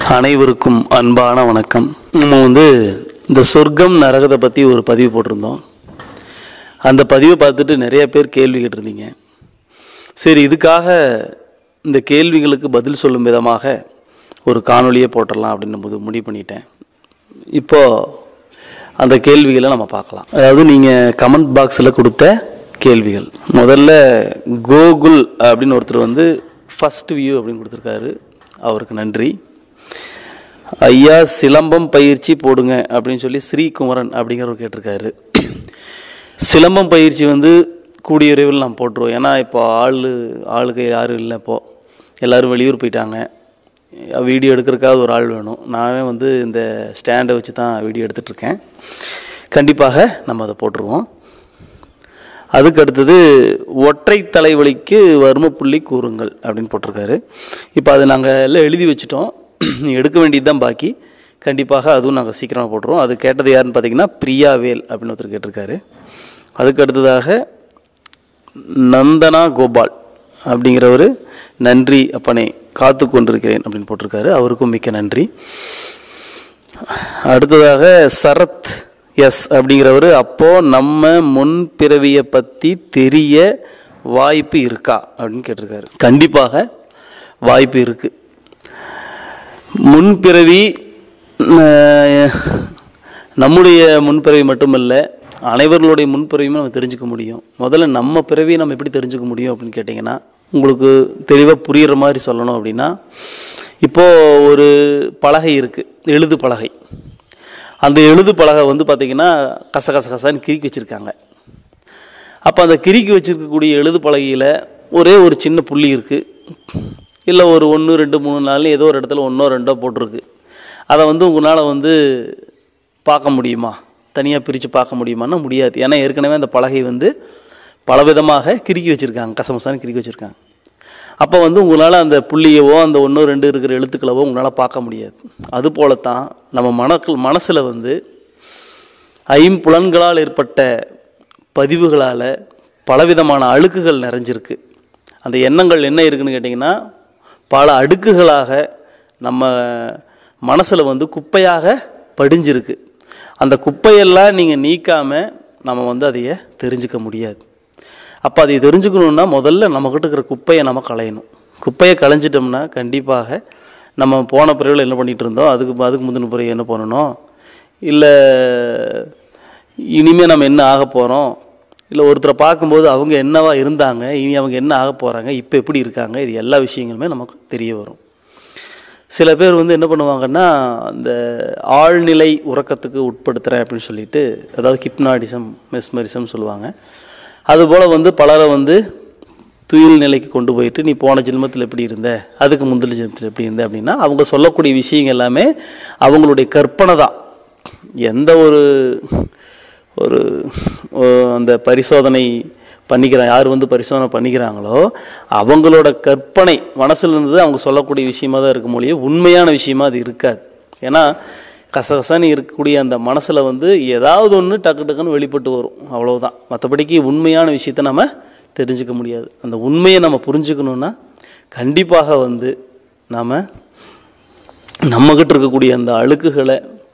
அனைவருக்கும் அன்பான வணக்கம் நம்ம வந்து இந்த சொர்க்கம் நரகத்தை பற்றி ஒரு பதிவு போட்டிருந்தோம் அந்த பதிவை பார்த்துட்டு நிறைய பேர் கேள்வி கேட்டிருந்தீங்க சரி இதுக்காக இந்த கேள்விகளுக்கு பதில் சொல்லும் விதமாக ஒரு காணொளியே போட்டுடலாம் அப்படின்னு போது முடிவு பண்ணிட்டேன் இப்போது அந்த கேள்விகளை நம்ம பார்க்கலாம் அதாவது நீங்கள் கமெண்ட் பாக்ஸில் கொடுத்த கேள்விகள் முதல்ல கோகுல் அப்படின்னு ஒருத்தர் வந்து ஃபஸ்ட் வியூ அப்படின்னு கொடுத்துருக்காரு அவருக்கு நன்றி ஐயா சிலம்பம் பயிற்சி போடுங்க அப்படின்னு சொல்லி ஸ்ரீகுமரன் அப்படிங்கிறவர் கேட்டிருக்காரு சிலம்பம் பயிற்சி வந்து கூடிய விரைவில் நான் போட்டுருவோம் ஏன்னா இப்போ ஆள் ஆளுக்கு யாரும் இல்லை இப்போது எல்லோரும் வெளியூர் போயிட்டாங்க வீடியோ எடுக்கிறதுக்காக ஒரு ஆள் வேணும் நானே வந்து இந்த ஸ்டாண்டை வச்சு தான் வீடியோ எடுத்துகிட்ருக்கேன் கண்டிப்பாக நம்ம அதை போட்டுருவோம் அதுக்கு அடுத்தது ஒற்றை தலைவலிக்கு வர்ம புள்ளி கூறுங்கள் அப்படின்னு போட்டிருக்காரு இப்போ அதை நாங்கள் எல்லாம் எழுதி வச்சுட்டோம் எடுக்க வேண்டியது தான் பாக்கி கண்டிப்பாக அதுவும் நாங்கள் சீக்கிரமாக போட்டுருவோம் அது கேட்டது யாருன்னு பார்த்தீங்கன்னா பிரியா வேல் அப்படின்னு ஒருத்தர் கேட்டிருக்காரு அதுக்கு அடுத்ததாக நந்தனா கோபால் அப்படிங்கிறவர் நன்றி அப்பனே காத்து கொண்டிருக்கிறேன் அப்படின்னு போட்டிருக்காரு அவருக்கும் மிக்க நன்றி அடுத்ததாக சரத் எஸ் அப்படிங்கிறவர் அப்போ நம்ம முன்பிறவியை பற்றி தெரிய வாய்ப்பு இருக்கா அப்படின்னு கேட்டிருக்காரு கண்டிப்பாக வாய்ப்பு இருக்குது முன்பிறவி அஹ், நம்முடைய முன்பிறவி மட்டுமல்ல அனைவர்களுடைய முன்பிறவியும் நம்ம தெரிஞ்சுக்க முடியும் முதல்ல நம்ம பிறவியை நம்ம எப்படி தெரிஞ்சுக்க முடியும் அப்படின்னு கேட்டிங்கன்னா உங்களுக்கு தெளிவாக புரிகிற மாதிரி சொல்லணும் அப்படின்னா இப்போது ஒரு பலகை இருக்குது எழுது பலகை அந்த எழுது பலகை வந்து பார்த்திங்கன்னா கச கச கசன்னு கிறுக்கி வச்சுருக்காங்க அப்போ அந்த கிறுக்கி வச்சுருக்கக்கூடிய எழுது பலகையில் ஒரே ஒரு சின்ன புள்ளி இருக்குது இல்லை ஒரு ஒன்று ரெண்டு மூணு நாலு ஏதோ ஒரு இடத்துல ஒன்றோ ரெண்டோ போட்டிருக்கு அதை வந்து உங்களால் வந்து பார்க்க முடியுமா தனியாக பிரித்து பார்க்க முடியுமான்னா முடியாது ஏன்னா ஏற்கனவே அந்த பலகை வந்து பலவிதமாக கிறுக்கி வச்சுருக்காங்க கசமசான்னு கிறுக்கி வச்சுருக்காங்க அப்போ வந்து உங்களால் அந்த புள்ளியவோ அந்த ஒன்றோ ரெண்டு இருக்கிற எழுத்துக்களவோ உங்களால் பார்க்க முடியாது அதுபோல தான் நம்ம மனக்கள் மனசில் வந்து ஐம்புலன்களால் ஏற்பட்ட பதிவுகளால் பலவிதமான அழுக்குகள் நிறைஞ்சிருக்கு அந்த எண்ணங்கள் என்ன இருக்குன்னு கேட்டிங்கன்னா பல அடுக்குகளாக நம்ம மனசில் வந்து குப்பையாக படிஞ்சிருக்கு அந்த குப்பையெல்லாம் நீங்கள் நீக்காமல் நம்ம வந்து அதைய தெரிஞ்சுக்க முடியாது அப்போ அதை தெரிஞ்சுக்கணுன்னா முதல்ல நம்மக்கிட்ட இருக்கிற குப்பையை நம்ம களையணும் குப்பையை களைஞ்சிட்டோம்னா கண்டிப்பாக நம்ம போன பிறவில் என்ன பண்ணிகிட்டு இருந்தோம் அதுக்கு அதுக்கு முந்தின பிறகு என்ன பண்ணணும் இல்லை இனிமேல் நம்ம என்ன ஆக போகிறோம் இல்லை ஒருத்தரை பார்க்கும்போது அவங்க என்னவா இருந்தாங்க இனி அவங்க என்ன ஆக போகிறாங்க இப்போ எப்படி இருக்காங்க இது எல்லா விஷயங்களுமே நமக்கு தெரிய வரும் சில பேர் வந்து என்ன பண்ணுவாங்கன்னா அந்த ஆழ்நிலை உறக்கத்துக்கு உட்படுத்துகிறேன் அப்படின்னு சொல்லிட்டு அதாவது ஹிப்னாடிசம் மெஸ்மரிசம் சொல்லுவாங்க அதுபோல் வந்து பலரை வந்து துயில் நிலைக்கு கொண்டு போயிட்டு நீ போன ஜென்மத்தில் எப்படி இருந்த அதுக்கு முந்தின ஜென்மத்தில் எப்படி இருந்த அப்படின்னா அவங்க சொல்லக்கூடிய விஷயங்கள் எல்லாமே அவங்களுடைய கற்பனை தான் எந்த ஒரு ஒரு ஒ- அந்த பரிசோதனை பண்ணிக்கிற யார் வந்து பரிசோதனை பண்ணிக்கிறாங்களோ அவங்களோட கற்பனை மனசுல இருந்து அவங்க சொல்லக்கூடிய விஷயமா தான் இருக்கும் மொழியே உண்மையான விஷயமா அது இருக்காது ஏன்னா கசகசன்னு இருக்கக்கூடிய அந்த மனசில் வந்து ஏதாவது ஒன்று டக்கு டக்குன்னு வெளிப்பட்டு வரும் அவ்வளவுதான் மற்றபடிக்கு உண்மையான விஷயத்தை நம்ம தெரிஞ்சுக்க முடியாது அந்த உண்மையை நம்ம புரிஞ்சுக்கணுன்னா கண்டிப்பாக வந்து நாம் நம்மக்கிட்ட இருக்கக்கூடிய அந்த அழுக்குகளை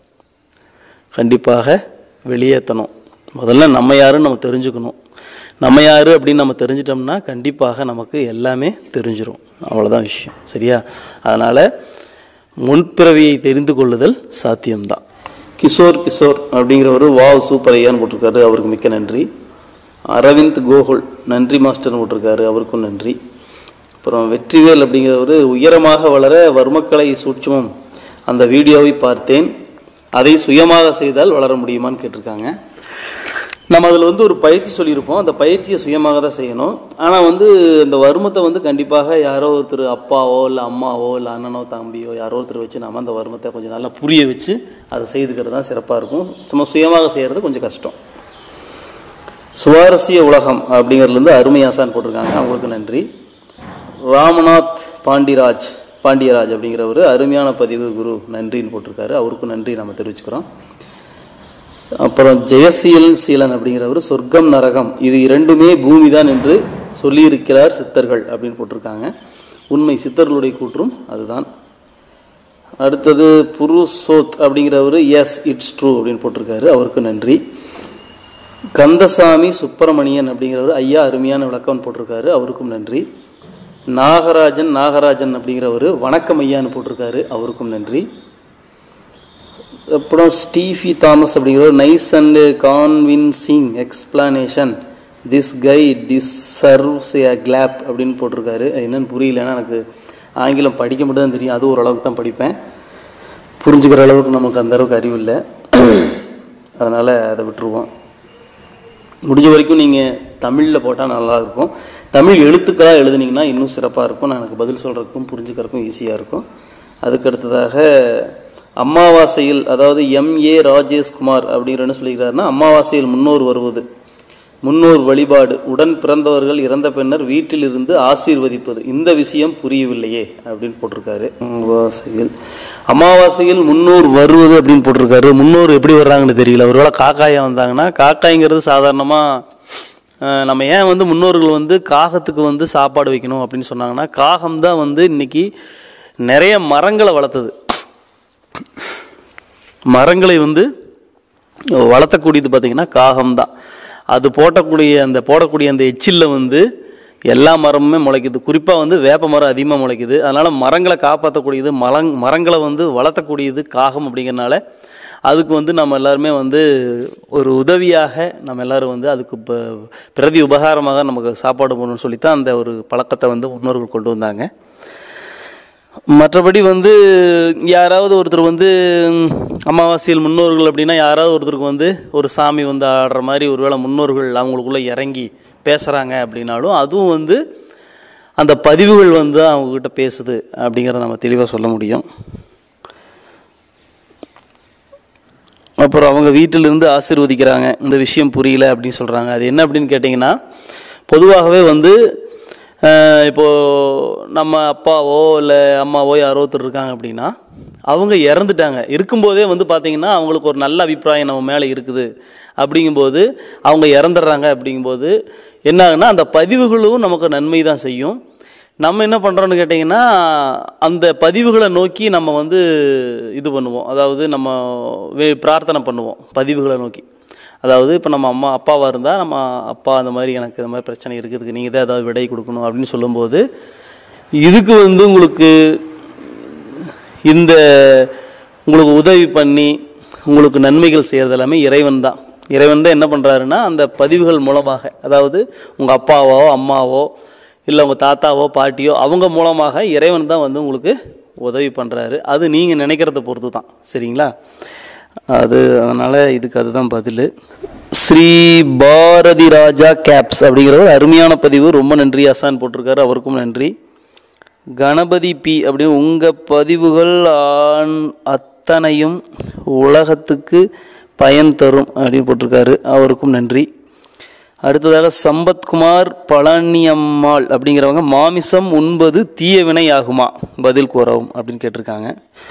கண்டிப்பாக வெளியேற்றணும் முதல்ல நம்ம யாருன்னு நம்ம தெரிஞ்சுக்கணும் நம்ம யார் அப்படின்னு நம்ம தெரிஞ்சிட்டோம்னா கண்டிப்பாக நமக்கு எல்லாமே தெரிஞ்சிரும் அவ்வளோதான் விஷயம் சரியா அதனால் முன்பிறவியை தெரிந்து கொள்ளுதல் சாத்தியம்தான் கிஷோர் கிஷோர் அப்படிங்கிறவர் வாவ் சூப்பர் ஐயான்னு போட்டிருக்காரு அவருக்கு மிக்க நன்றி அரவிந்த் கோகுல் நன்றி மாஸ்டர்னு போட்டிருக்காரு அவருக்கும் நன்றி அப்புறம் வெற்றிவேல் அப்படிங்கிறவர் உயரமாக வளர வர்மக்கலை சூட்சமம் அந்த வீடியோவை பார்த்தேன் அதை சுயமாக செய்தால் வளர முடியுமான்னு கேட்டிருக்காங்க நம்ம அதில் வந்து ஒரு பயிற்சி சொல்லியிருப்போம் அந்த பயிற்சியை சுயமாக தான் செய்யணும் ஆனால் வந்து இந்த வருமத்தை வந்து கண்டிப்பாக யாரோ ஒருத்தர் அப்பாவோ இல்லை அம்மாவோ இல்லை அண்ணனோ தம்பியோ யாரோ ஒருத்தர் வச்சு நம்ம அந்த வருமத்தை கொஞ்சம் நல்லா புரிய வச்சு அதை செய்துக்கிறது தான் சிறப்பாக இருக்கும் சும்மா சுயமாக செய்கிறது கொஞ்சம் கஷ்டம் சுவாரஸ்ய உலகம் அப்படிங்கிறதுலேருந்து அருமையாசான் போட்டிருக்காங்க அவங்களுக்கு நன்றி ராமநாத் பாண்டிராஜ் பாண்டியராஜ் அப்படிங்கிறவர் அருமையான பதிவு குரு நன்றின்னு போட்டிருக்காரு அவருக்கும் நன்றி நம்ம தெரிவிச்சுக்கிறோம் அப்புறம் ஜெயசீலன் சீலன் அப்படிங்கிறவர் சொர்க்கம் நரகம் இது இரண்டுமே பூமி தான் என்று சொல்லியிருக்கிறார் சித்தர்கள் அப்படின்னு போட்டிருக்காங்க உண்மை சித்தர்களுடைய கூற்றும் அதுதான் அடுத்தது புருஷோத் அப்படிங்கிறவர் எஸ் இட்ஸ் ட்ரூ அப்படின்னு போட்டிருக்காரு அவருக்கு நன்றி கந்தசாமி சுப்பிரமணியன் அப்படிங்கிறவர் ஐயா அருமையான விளக்கம் போட்டிருக்காரு அவருக்கும் நன்றி நாகராஜன் நாகராஜன் அப்படிங்கிறவர் வணக்கம் ஐயான்னு போட்டிருக்காரு அவருக்கும் நன்றி அப்புறம் ஸ்டீஃபி தாமஸ் அப்படிங்கிறவர் nice and convincing explanation this guy deserves a clap அப்படின்னு போட்டிருக்காரு அது என்னன்னு புரியலன்னா எனக்கு ஆங்கிலம் படிக்க மட்டும் தான் தெரியும் அது ஓரளவுக்கு தான் படிப்பேன் புரிஞ்சுக்கிற அளவுக்கு நமக்கு அந்த அளவுக்கு அறிவு இல்லை அதனால் அதை விட்டுருவோம் முடிஞ்ச வரைக்கும் நீங்கள் தமிழில் போட்டால் நல்லா இருக்கும் தமிழ் எழுத்துக்களாக எழுதுனீங்கன்னா இன்னும் சிறப்பாக இருக்கும் நான் எனக்கு பதில் சொல்கிறதுக்கும் புரிஞ்சுக்கிறதுக்கும் ஈஸியாக இருக்கும் அதுக்கு அடுத்ததாக அமாவாசையில் அதாவது எம் ஏ ராஜேஷ்குமார் அப்படிங்கிற என்ன சொல்லிக்கிறாருன்னா அமாவாசையில் முன்னோர் வருவது முன்னோர் வழிபாடு உடன் பிறந்தவர்கள் இறந்த பின்னர் வீட்டில் இருந்து ஆசீர்வதிப்பது இந்த விஷயம் புரியவில்லையே அப்படின்னு போட்டிருக்காரு அமாவாசையில் அமாவாசையில் முன்னோர் வருவது அப்படின்னு போட்டிருக்காரு முன்னோர் எப்படி வர்றாங்கன்னு தெரியல ஒருவேளை காக்காயா வந்தாங்கன்னா காக்காய்ங்கிறது சாதாரணமாக நம்ம ஏன் வந்து முன்னோர்கள் வந்து காகத்துக்கு வந்து சாப்பாடு வைக்கணும் அப்படின்னு சொன்னாங்கன்னா காகம் தான் வந்து இன்னைக்கு நிறைய மரங்களை வளர்த்தது மரங்களை வந்து வளர்த்தக்கூடியது பார்த்திங்கன்னா காகம் தான் அது போட்டக்கூடிய அந்த போடக்கூடிய அந்த எச்சில்ல வந்து எல்லா மரமுமே முளைக்குது குறிப்பாக வந்து வேப்ப மரம் அதிகமாக முளைக்குது அதனால் மரங்களை காப்பாற்றக்கூடியது மரங் மரங்களை வந்து வளர்த்தக்கூடியது காகம் அப்படிங்கிறனால அதுக்கு வந்து நம்ம எல்லாருமே வந்து ஒரு உதவியாக நம்ம எல்லாரும் வந்து அதுக்கு இப்போ பிரதி உபகாரமாக நமக்கு சாப்பாடு போடணும்னு சொல்லித்தான் அந்த ஒரு பழக்கத்தை வந்து முன்னோர்கள் கொண்டு வந்தாங்க மற்றபடி வந்து யாராவது ஒருத்தர் வந்து ம், அமாவாசையில் முன்னோர்கள் அப்படின்னா யாராவது ஒருத்தருக்கு வந்து ஒரு சாமி வந்து ஆடுற மாதிரி ஒருவேளை முன்னோர்கள் அவங்களுக்குள்ள இறங்கி பேசுகிறாங்க அப்படின்னாலும் அதுவும் வந்து அந்த பதிவுகள் வந்து அவங்கக்கிட்ட பேசுது அப்படிங்கிறத நம்ம தெளிவாக சொல்ல முடியும் அப்புறம் அவங்க வீட்டிலிருந்து ஆசீர்வதிக்கிறாங்க இந்த விஷயம் புரியல அப்படின்னு சொல்கிறாங்க அது என்ன அப்படின்னு கேட்டிங்கன்னா பொதுவாகவே வந்து அஹ், இப்போ நம்ம அப்பாவோ இல்லை அம்மாவோ யாரோ ஒருத்தர் இருக்காங்க அப்படின்னா அவங்க இறந்துட்டாங்க இருக்கும்போதே வந்து பார்த்தீங்கன்னா அவங்களுக்கு ஒரு நல்ல அபிப்பிராயம் நம்ம மேலே இருக்குது அப்படிங்கும்போது அவங்க இறந்துடுறாங்க அப்படிங்கும்போது என்ன ஆகுன்னா அந்த பதிவுகளும் நமக்கு நன்மை தான் செய்யும் நம்ம என்ன பண்ணுறோன்னு கேட்டிங்கன்னா அந்த பதிவுகளை நோக்கி நம்ம வந்து இது பண்ணுவோம் அதாவது நம்ம வே- பிரார்த்தனை பண்ணுவோம் பதிவுகளை நோக்கி அதாவது இப்போ நம்ம அம்மா அப்பாவாக இருந்தால் நம்ம அப்பா அந்த மாதிரி எனக்கு இந்த மாதிரி பிரச்சனை இருக்குதுக்கு நீங்கள் தான் ஏதாவது விடை கொடுக்கணும் அப்படின்னு சொல்லும்போது இதுக்கு வந்து உங்களுக்கு இந்த உங்களுக்கு உதவி பண்ணி உங்களுக்கு நன்மைகள் செய்கிறது எல்லாமே இறைவன் தான் இறைவன் தான் என்ன பண்ணுறாருன்னா அந்த பதிவுகள் மூலமாக அதாவது உங்கள் அப்பாவோ அம்மாவோ இல்லை உங்கள் தாத்தாவோ பாட்டியோ அவங்க மூலமாக இறைவன் தான் வந்து உங்களுக்கு உதவி பண்ணுறாரு அது நீங்கள் நினைக்கிறத பொறுத்து தான் சரிங்களா அது அதனால் இதுக்கு அதுதான் பதில் ஸ்ரீ பாரதி ராஜா கேப்ஸ் அப்படிங்கிற ஒரு அருமையான பதிவு ரொம்ப நன்றி அசான் போட்டிருக்காரு அவருக்கும் நன்றி கணபதி பி அப்படின்னு உங்கள் பதிவுகள் ஆண் அத்தனையும் உலகத்துக்கு பயன் தரும் அப்படின்னு போட்டிருக்காரு அவருக்கும் நன்றி அடுத்ததாக சம்பத்குமார் பழனியம்மாள் அப்படிங்கிறவங்க மாமிசம் உண்பது தீய வினை ஆகுமா பதில் கூறவும் அப்படின்னு கேட்டிருக்காங்க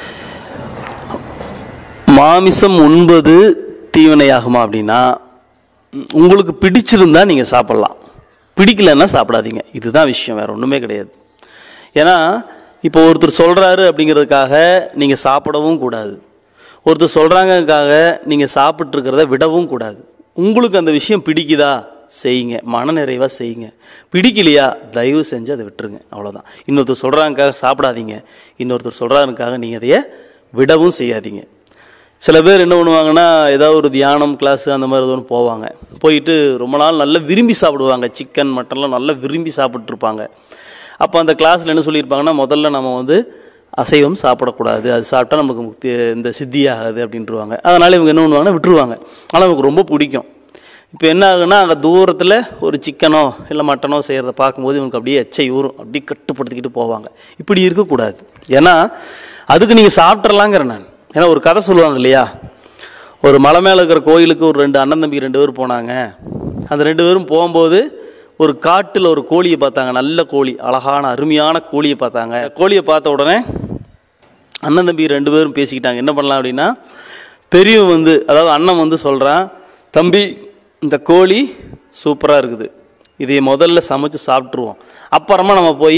மாமிசம் உண்பது தீவினையாகுமா அப்படின்னா உம், உங்களுக்கு பிடிச்சிருந்தா நீங்கள் சாப்பிட்லாம் பிடிக்கலன்னா சாப்பிடாதீங்க இதுதான் விஷயம் வேற ஒன்றுமே கிடையாது ஏன்னா இப்போ ஒருத்தர் சொல்கிறாரு அப்படிங்கிறதுக்காக நீங்கள் சாப்பிடவும் கூடாது ஒருத்தர் சொல்கிறாங்கக்காக நீங்கள் சாப்பிட்ருக்கிறத விடவும் கூடாது உங்களுக்கு அந்த விஷயம் பிடிக்குதா செய்யுங்க மனநிறைவாக செய்யுங்க பிடிக்கலையா தயவு செஞ்சு அதை விட்டுருங்க அவ்வளோதான் இன்னொருத்தர் சொல்கிறாங்கக்காக சாப்பிடாதீங்க இன்னொருத்தர் சொல்கிறாருக்காக நீங்கள் அதைய விடவும் செய்யாதீங்க சில பேர் என்ன பண்ணுவாங்கன்னா ஏதாவது ஒரு தியானம் கிளாஸ் அந்த மாதிரி ஏதோ ஒன்று போவாங்க போயிட்டு ரொம்ப நாள் நல்லா விரும்பி சாப்பிடுவாங்க சிக்கன் மட்டன்லாம் நல்லா விரும்பி சாப்பிட்ருப்பாங்க அப்போ அந்த கிளாஸில் என்ன சொல்லியிருப்பாங்கன்னா முதல்ல நம்ம வந்து அசைவம் சாப்பிடக்கூடாது அது சாப்பிட்டா நமக்கு முக்தி இந்த சித்தியாகாது அப்படின்ட்டுருவாங்க அதனால் இவங்க என்ன பண்ணுவாங்கன்னா விட்டுருவாங்க ஆனால் நமக்கு ரொம்ப பிடிக்கும் இப்போ என்ன ஆகுன்னா அங்கே தூரத்தில் ஒரு சிக்கனோ இல்லை மட்டனோ செய்கிறத பார்க்கும்போது இவனுக்கு அப்படியே எச்சை ஊறும் அப்படியே கட்டுப்படுத்திக்கிட்டு போவாங்க இப்படி இருக்கக்கூடாது ஏன்னா அதுக்கு நீங்கள் சாப்பிட்றலாங்கிற நான் ஏன்னா ஒரு கதை சொல்லுவாங்க இல்லையா ஒரு மலை மேலே இருக்கிற கோயிலுக்கு ஒரு ரெண்டு அண்ணன் தம்பி ரெண்டு பேரும் போனாங்க அந்த ரெண்டு பேரும் போகும்போது ஒரு காட்டில் ஒரு கோழியை பார்த்தாங்க நல்ல கோழி அழகான அருமையான கோழியை பார்த்தாங்க கோழியை பார்த்த உடனே அண்ணன் தம்பி ரெண்டு பேரும் பேசிக்கிட்டாங்க என்ன பண்ணலாம் அப்படின்னா பெரியவன் வந்து அதாவது அண்ணன் வந்து சொல்கிறான் தம்பி இந்த கோழி சூப்பராக இருக்குது இதை முதல்ல சமைச்சு சாப்பிட்ருவோம் அப்புறமா நம்ம போய்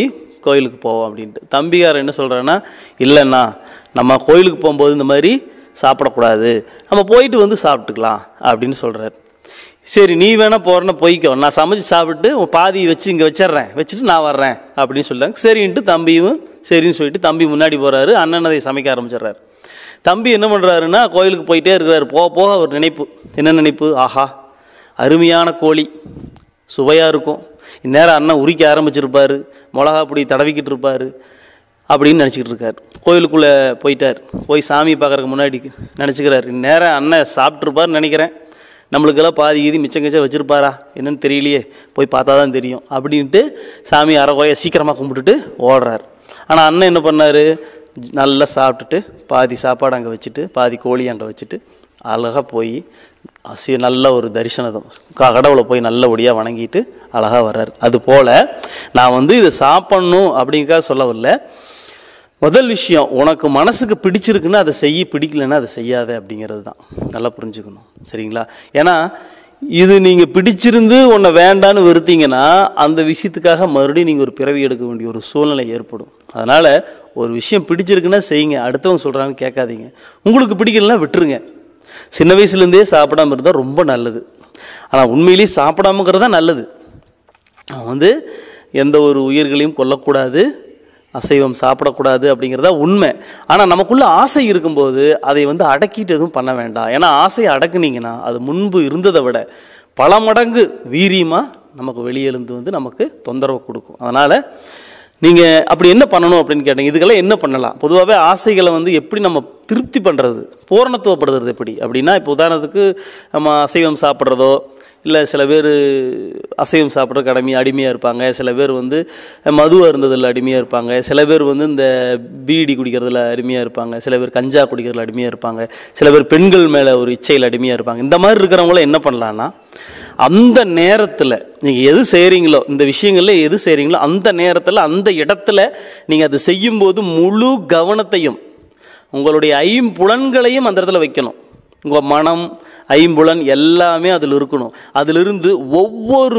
கோயிலுக்கு போவோம் அப்படின்ட்டு தம்பிகாரன் என்ன சொல்கிறான்னா இல்லைண்ணா நம்ம கோயிலுக்கு போகும்போது இந்த மாதிரி சாப்பிடக்கூடாது நம்ம போயிட்டு வந்து சாப்பிட்டுக்கலாம் அப்படின்னு சொல்கிறார் சரி நீ வேணா போறேன்னா போய்க்கோ நான் சமைச்சு சாப்பிட்டு உன் பாதி வச்சு இங்கே வச்சிடுறேன் வச்சுட்டு நான் வர்றேன் அப்படின்னு சொல்லிட்டாங்க சரின்ட்டு தம்பியும் சரின்னு சொல்லிட்டு தம்பி முன்னாடி போகிறாரு அண்ணன் அதை சமைக்க ஆரம்பிச்சிடுறாரு தம்பி என்ன பண்ணுறாருன்னா கோயிலுக்கு போயிட்டே இருக்கிறாரு போக போக ஒரு நினைப்பு என்ன நினைப்பு ஆஹா அருமையான கோழி சுவையாக இருக்கும் இந்நேரம் அண்ணன் உரிக்க ஆரம்பிச்சிருப்பாரு மிளகா பொடி தடவிக்கிட்டு இருப்பாரு அப்படின்னு நினச்சிக்கிட்டு இருக்காரு கோயிலுக்குள்ளே போயிட்டார் போய் சாமி பார்க்கறதுக்கு முன்னாடி நினச்சிக்கிறாரு இந்நேரம் அண்ணன் சாப்பிட்ருப்பாருன்னு நினைக்கிறேன் நம்மளுக்கெல்லாம் பாதி கீதி மிச்சம் கிச்சம் வச்சுருப்பாரா என்னன்னு தெரியலையே போய் பார்த்தா தான் தெரியும் அப்படின்ட்டு சாமி அரைக்குறைய சீக்கிரமாக கும்பிட்டுட்டு ஓடுறார் ஆனால் அண்ணன் என்ன பண்ணார் நல்லா சாப்பிட்டுட்டு பாதி சாப்பாடு அங்கே வச்சுட்டு பாதி கோழி அங்கே வச்சுட்டு அழகாக போய் அசி நல்ல ஒரு தரிசனம் க- கடவுளை போய் நல்லபடியாக வணங்கிட்டு அழகாக வர்றார் அது போல் நான் வந்து இதை சாப்பிட்ணும் அப்படிங்கிறத சொல்ல வரல முதல் விஷயம் உனக்கு மனசுக்கு பிடிச்சிருக்குன்னா அதை செய்ய பிடிக்கலன்னா அதை செய்யாத அப்படிங்கிறது தான் நல்லா புரிஞ்சுக்கணும் சரிங்களா ஏன்னா இது நீங்கள் பிடிச்சிருந்து உன்னை வேண்டான்னு வெறுத்தீங்கன்னா அந்த விஷயத்துக்காக மறுபடியும் நீங்கள் ஒரு பிறவி எடுக்க வேண்டிய ஒரு சூழ்நிலை ஏற்படும் அதனால் ஒரு விஷயம் பிடிச்சிருக்குன்னா செய்யுங்க அடுத்தவங்க சொல்கிறான்னு கேட்காதீங்க உங்களுக்கு பிடிக்கலன்னா விட்டுருங்க சின்ன வயசுலேருந்தே சாப்பிடாம இருந்தால் ரொம்ப நல்லது ஆனால் உண்மையிலேயே சாப்பிடாமங்கிறது தான் நல்லது அவன் வந்து எந்த ஒரு உயிர்களையும் கொல்லக்கூடாது அசைவம் சாப்பிடக்கூடாது அப்படிங்கிறதா உண்மை ஆனால் நமக்குள்ள ஆசை இருக்கும்போது அதை வந்து அடக்கிட்டு எதுவும் பண்ண வேண்டாம் ஏன்னா ஆசையை அடக்குனீங்கன்னா அது முன்பு இருந்ததை விட பல மடங்கு வீரியமாக நமக்கு வெளியெழுந்து வந்து நமக்கு தொந்தரவு கொடுக்கும் அதனால் நீங்கள் அப்படி என்ன பண்ணணும் அப்படின்னு கேட்டீங்க இதுக்கெல்லாம் என்ன பண்ணலாம் பொதுவாகவே ஆசைகளை வந்து எப்படி நம்ம திருப்தி பண்ணுறது பூரணத்துவப்படுத்துறது எப்படி அப்படின்னா இப்போ உதாரணத்துக்கு நம்ம அசைவம் சாப்பிட்றதோ இல்லை சில பேர் அசைவம் சாப்பிட்றதுக்கு அடிமை அடிமையாக இருப்பாங்க சில பேர் வந்து மது அருந்ததில் அடிமையாக இருப்பாங்க சில பேர் வந்து இந்த பீடி குடிக்கிறதுல அடிமையாக இருப்பாங்க சில பேர் கஞ்சா குடிக்கிறதுல அடிமையாக இருப்பாங்க சில பேர் பெண்கள் மேலே ஒரு இச்சையில் அடிமையாக இருப்பாங்க இந்த மாதிரி இருக்கிறவங்கள என்ன பண்ணலான்னா அந்த நேரத்தில் நீங்கள் எது செய்கிறீங்களோ இந்த விஷயங்களில் எது செய்கிறீங்களோ அந்த நேரத்தில் அந்த இடத்துல நீங்கள் அது செய்யும்போது முழு கவனத்தையும் உங்களுடைய ஐம்புலன்களையும் அந்த இடத்துல வைக்கணும் உங்கள் மனம் ஐம்புலன் எல்லாமே அதில் இருக்கணும் அதிலிருந்து ஒவ்வொரு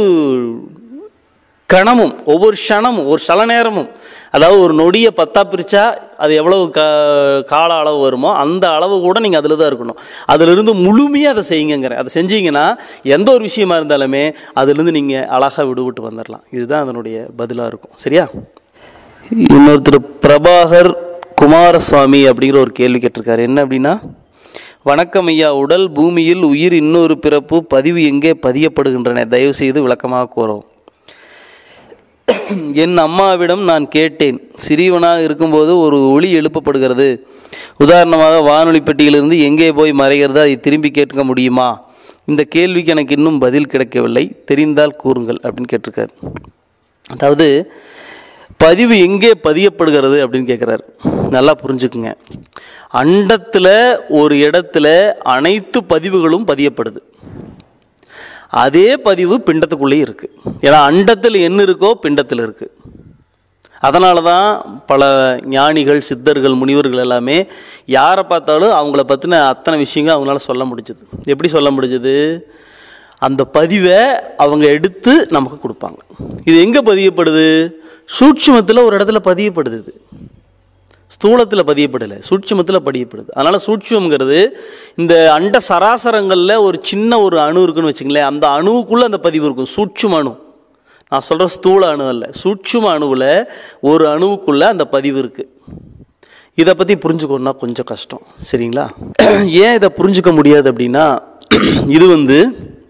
கணமும் ஒவ்வொரு க்ஷணமும் ஒரு சல நேரமும் அதாவது ஒரு நொடியை பத்தா பிரித்தா அது எவ்வளவு க கால அளவு வருமோ அந்த அளவு கூட நீங்கள் அதில் தான் இருக்கணும் அதிலிருந்து முழுமையாக அதை செய்யுங்கிறேன் அதை செஞ்சீங்கன்னா எந்த ஒரு விஷயமா இருந்தாலுமே அதிலிருந்து நீங்கள் அழகாக விடுவிட்டு வந்துடலாம் இதுதான் அதனுடைய பதிலாக இருக்கும் சரியா இன்னொருத்தர் பிரபாகர் குமாரசுவாமி அப்படிங்கிற ஒரு கேள்வி கேட்டிருக்காரு என்ன அப்படின்னா வணக்கம் ஐயா உடல் பூமியில் உயிர் இன்னொரு பிறப்பு பதிவு எங்கே பதியப்படுகின்றன தயவு செய்து விளக்கமாக கூறவும் என் அம்மாவிடம் நான் கேட்டேன் சிறியவனாக இருக்கும்போது ஒரு ஒளி எழுப்பப்படுகிறது உதாரணமாக வானொலி பெட்டியிலிருந்து எங்கே போய் மறைகிறது அதை திரும்பி கேட்க முடியுமா இந்த கேள்விக்கு எனக்கு இன்னும் பதில் கிடைக்கவில்லை தெரிந்தால் கூறுங்கள் அப்படின்னு கேட்டிருக்காரு அதாவது பதிவு எங்கே பதியப்படுகிறது அப்படின்னு கேட்குறாரு நல்லா புரிஞ்சுக்குங்க அண்டத்தில் ஒரு இடத்துல அனைத்து பதிவுகளும் பதியப்படுது அதே பதிவு பிண்டத்துக்குள்ளேயும் இருக்குது ஏன்னா அண்டத்தில் என்ன இருக்கோ பிண்டத்தில் இருக்குது அதனால தான் பல ஞானிகள் சித்தர்கள் முனிவர்கள் எல்லாமே யாரை பார்த்தாலும் அவங்கள பற்றின அத்தனை விஷயங்கள் அவங்களால சொல்ல முடிஞ்சது எப்படி சொல்ல முடிஞ்சது அந்த பதிவை அவங்க எடுத்து நமக்கு கொடுப்பாங்க இது எங்கே பதியப்படுது சூட்சுமத்தில் ஒரு இடத்துல பதியப்படுது இது ஸ்தூலத்தில் பதியப்படலை சூட்சுமத்தில் பதியப்படுது அதனால் சூட்சுமங்கிறது இந்த அண்ட சராசரங்களில் ஒரு சின்ன ஒரு அணு இருக்குன்னு வச்சுங்களேன் அந்த அணுவுக்குள்ளே அந்த பதிவு இருக்கும் சூட்சும அணு நான் சொல்கிற ஸ்தூல அணு அல்ல சூட்சும அணுவில் ஒரு அணுவுக்குள்ளே அந்த பதிவு இருக்குது இதை பற்றி புரிஞ்சுக்கணுன்னா கொஞ்சம் கஷ்டம் சரிங்களா ஏன் இதை புரிஞ்சுக்க முடியாது அப்படின்னா இது வந்து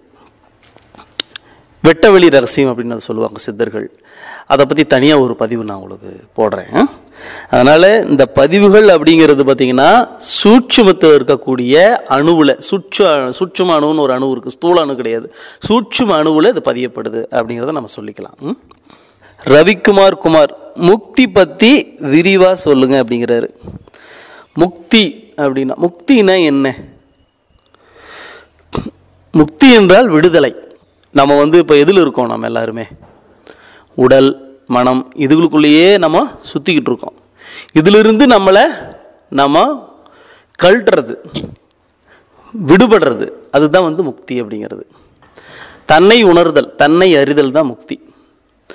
வெட்டவெளி ரகசியம் அப்படின்னு அதை சொல்லுவாங்க சித்தர்கள் அதை பற்றி தனியாக ஒரு பதிவு நான் உங்களுக்கு போடுறேன் அதனால் இந்த பதிவுகள் அப்படிங்கிறது பார்த்தீங்கன்னா சூட்சுமத்தில் இருக்கக்கூடிய அணுவில் சுட்சு சூட்சும அணுன்னு ஒரு அணு இருக்குது ஸ்தூல அணு கிடையாது சூட்சும அணுவில் இது பதியப்படுது அப்படிங்கிறத நம்ம சொல்லிக்கலாம் ம்? ரவிக்குமார் குமார் முக்தி பற்றி விரிவாக சொல்லுங்க அப்படிங்கிறாரு முக்தி அப்படின்னா முக்தினா என்ன முக்தி என்றால் விடுதலை நம்ம வந்து இப்போ எதில் இருக்கோம் நம்ம எல்லாருமே உடல் மனம் இதுகளுக்குள்ளேயே நம்ம சுற்றிக்கிட்டு இருக்கோம் இதிலிருந்து நம்மளை நம்ம கழட்டுறது விடுபடுறது அதுதான் வந்து முக்தி அப்படிங்கிறது தன்னை உணர்தல் தன்னை அறிதல் தான் முக்தி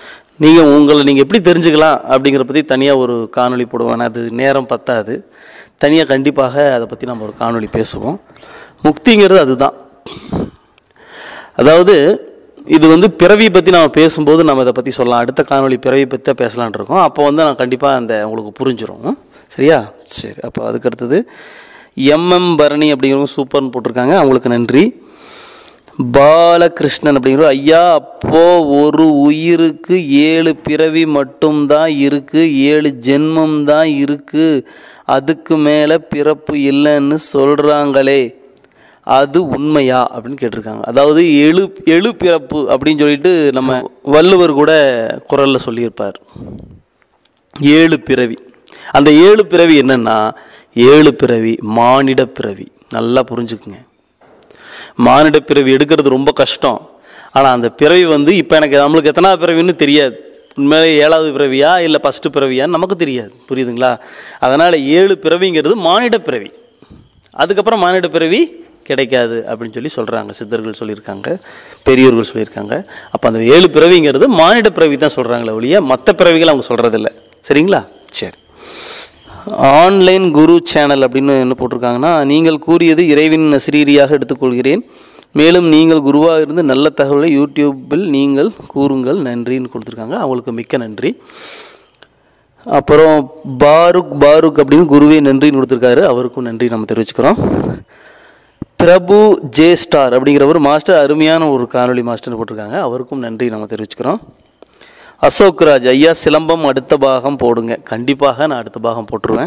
நீங்கள் உங்களை நீங்கள் எப்படி தெரிஞ்சுக்கலாம் அப்படிங்கிற பற்றி தனியாக ஒரு காணொளி போடுவேன் அது நேரம் பத்தாது தனியாக கண்டிப்பாக அதை பற்றி நம்ம ஒரு காணொளி பேசுவோம் முக்திங்கிறது அதுதான் அதாவது இது வந்து பிறவி பற்றி நம்ம பேசும்போது நம்ம இதை பற்றி சொல்லலாம் அடுத்த காணொளி பிறவி பற்றி தான் பேசலாம்னு இருக்கோம் அப்போ வந்து நான் கண்டிப்பாக அந்த உங்களுக்கு புரிஞ்சிரும் சரியா சரி அப்போ அதுக்கு அடுத்தது எம்எம் பரணி அப்படிங்கிறவங்க சூப்பர்னு போட்டிருக்காங்க அவங்களுக்கு நன்றி பாலகிருஷ்ணன் அப்படிங்கிற ஐயா அப்போ ஒரு உயிருக்கு ஏழு பிறவி மட்டும்தான் இருக்கு ஏழு ஜென்மம் தான் இருக்கு அதுக்கு மேலே பிறப்பு இல்லைன்னு சொல்கிறாங்களே அது உண்மையா அப்படின்னு கேட்டிருக்காங்க அதாவது எழு எழு பிறப்பு அப்படின்னு சொல்லிட்டு நம்ம வள்ளுவர் கூட குரலில் சொல்லியிருப்பார் ஏழு பிறவி அந்த ஏழு பிறவி என்னன்னா ஏழு பிறவி மானிட பிறவி நல்லா புரிஞ்சுக்குங்க மானிட பிறவி எடுக்கிறது ரொம்ப கஷ்டம் ஆனால் அந்த பிறவி வந்து இப்போ எனக்கு நம்மளுக்கு எத்தனாவது பிறவின்னு தெரியாது உண்மையிலே ஏழாவது பிறவியா இல்லை ஃபஸ்ட்டு பிறவியான்னு நமக்கு தெரியாது புரியுதுங்களா அதனால் ஏழு பிறவிங்கிறது மானிட பிறவி அதுக்கப்புறம் மானிட பிறவி கிடைக்காது அப்படின்னு சொல்லி சொல்கிறாங்க சித்தர்கள் சொல்லியிருக்காங்க பெரியோர்கள் சொல்லியிருக்காங்க அப்போ அந்த ஏழு பிறவிங்கிறது மானிட பிறவி தான் சொல்கிறாங்களே ஒழிய மற்ற பிறவிகள் அவங்க சொல்கிறதில்ல சரிங்களா சரி ஆன்லைன் குரு சேனல் அப்படின்னு என்ன போட்டிருக்காங்கன்னா நீங்கள் கூறியது இறைவின் நசிரீரியாக எடுத்துக்கொள்கிறேன் மேலும் நீங்கள் குருவாக இருந்து நல்ல தகவலை யூடியூப்பில் நீங்கள் கூறுங்கள் நன்றின்னு கொடுத்துருக்காங்க அவங்களுக்கு மிக்க நன்றி அப்புறம் பாருக் பாருக் அப்படின்னு குருவே நன்றின்னு கொடுத்துருக்காரு அவருக்கும் நன்றி நம்ம தெரிவிச்சுக்கிறோம் பிரபு ஜே ஸ்டார் அப்படிங்கிறவர் மாஸ்டர் அருமையான ஒரு காணொளி மாஸ்டர்னு போட்டிருக்காங்க அவருக்கும் நன்றி நம்ம தெரிவிச்சுக்கிறோம் அசோக் ராஜ் ஐயா சிலம்பம் அடுத்த பாகம் போடுங்க கண்டிப்பாக நான் அடுத்த பாகம் போட்டுருவேன்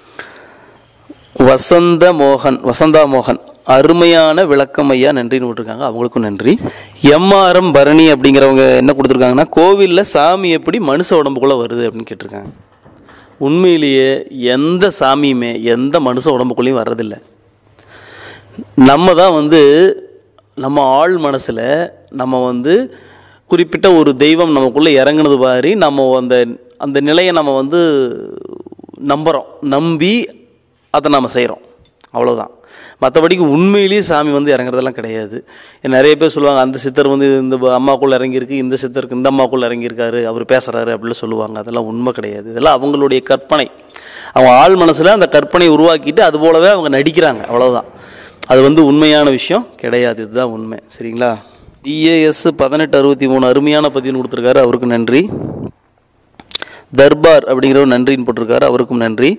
வசந்த மோகன் வசந்தா மோகன் அருமையான விளக்கம் ஐயா நன்றின்னு போட்டிருக்காங்க அவங்களுக்கும் நன்றி எம்ஆர்எம் பரணி அப்படிங்கிறவங்க என்ன கொடுத்துருக்காங்கன்னா கோவிலில் சாமி எப்படி மனுஷ உடம்புக்குள்ளே வருது அப்படின்னு கேட்டிருக்காங்க உண்மையிலேயே எந்த சாமியுமே எந்த மனுஷ உடம்புக்குள்ளேயும் வர்றதில்லை நம்ம தான் வந்து நம்ம ஆள் மனசில் நம்ம வந்து குறிப்பிட்ட ஒரு தெய்வம் நமக்குள்ளே இறங்குனது மாதிரி நம்ம அந்த அந்த நிலையை நம்ம வந்து நம்புகிறோம் நம்பி அதை நம்ம செய்கிறோம் அவ்வளோதான் மற்றபடிக்கு உண்மையிலேயே சாமி வந்து இறங்குறதெல்லாம் கிடையாது நிறைய பேர் சொல்லுவாங்க அந்த சித்தர் வந்து இந்த அம்மாக்குள்ளே இறங்கியிருக்கு இந்த சித்தருக்கு இந்த அம்மாக்குள்ளே இறங்கியிருக்காரு அவர் பேசுகிறாரு அப்படின்னு சொல்லுவாங்க அதெல்லாம் உண்மை கிடையாது இதெல்லாம் அவங்களுடைய கற்பனை அவங்க ஆள் மனசில் அந்த கற்பனையை உருவாக்கிட்டு அது போலவே அவங்க நடிக்கிறாங்க அவ்வளோதான் அது வந்து உண்மையான விஷயம் கிடையாது இதுதான் உண்மை சரிங்களா இஏஎஸ் பதினெட்டு அறுபத்தி மூணு அருமையான பதிவுன்னு கொடுத்துருக்காரு அவருக்கு நன்றி தர்பார் அப்படிங்கிறவர் நன்றின்னு போட்டிருக்காரு அவருக்கும் நன்றி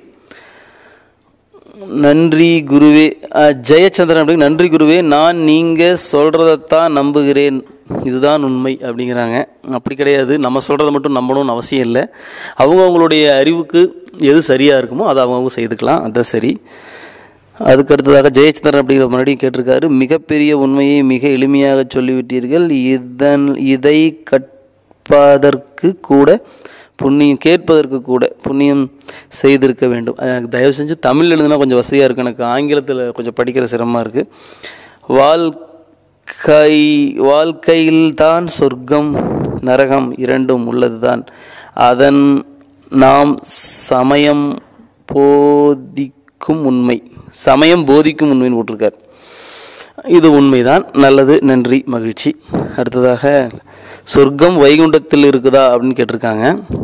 நன்றி குருவே அஹ், ஜெயச்சந்திரன் அப்படி நன்றி குருவே நான் நீங்கள் சொல்கிறதைத்தான் நம்புகிறேன் இதுதான் உண்மை அப்படிங்கிறாங்க அப்படி கிடையாது நம்ம சொல்கிறத மட்டும் நம்பணும்னு அவசியம் இல்லை அவங்க அவங்களுடைய அறிவுக்கு எது சரியாக இருக்குமோ அதை அவங்கவுங்க செய்துக்கலாம் அதுதான் சரி அதுக்கு அடுத்ததாக ஜெயச்சந்திரன் அப்படிங்கிற மறுபடியும் கேட்டிருக்காரு மிகப்பெரிய உண்மையை மிக எளிமையாக சொல்லிவிட்டீர்கள் இதன் இதை கற்பதற்கு கூட புண்ணியம் கேட்பதற்கு கூட புண்ணியம் செய்திருக்க வேண்டும் எனக்கு தயவு செஞ்சு தமிழ் எழுதுனா கொஞ்சம் வசதியாக இருக்குது எனக்கு ஆங்கிலத்தில் கொஞ்சம் படிக்கிற சிரமமாக இருக்குது வாழ்க்கை வாழ்க்கையில்தான் சொர்க்கம் நரகம் இரண்டும் உள்ளதுதான் அதன் நாம் சமயம் போதிக்கும் உண்மை சமயம் போதிக்கும் உண்மைன்னு போட்டிருக்கார் இது உண்மைதான் நல்லது நன்றி மகிழ்ச்சி அடுத்ததாக சொர்க்கம் வைகுண்டத்தில் இருக்குதா அப்படின்னு கேட்டிருக்காங்க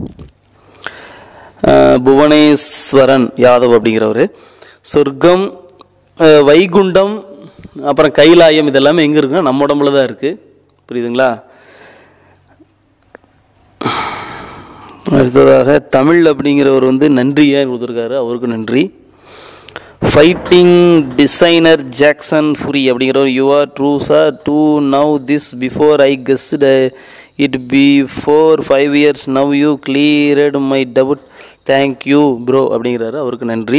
அஹ், புவனேஸ்வரன் யாதவ் அப்படிங்கிறவர் சொர்க்கம் அஹ், வைகுண்டம் அப்புறம் கைலாயம் இதெல்லாமே எங்கே இருக்குன்னா நம்ம உடம்புல தான் இருக்குது புரியுதுங்களா அடுத்ததாக தமிழ் அப்படிங்கிறவர் வந்து நன்றியா கொடுத்துருக்காரு அவருக்கு நன்றி ஃபைட்டிங் டிசைனர் ஜாக்சன் ஃபுரி அப்படிங்கிறவர் you are true sir too now this before I guessed it before five years now you cleared my doubt thank you bro அப்படிங்கிறாரு அவருக்கு நன்றி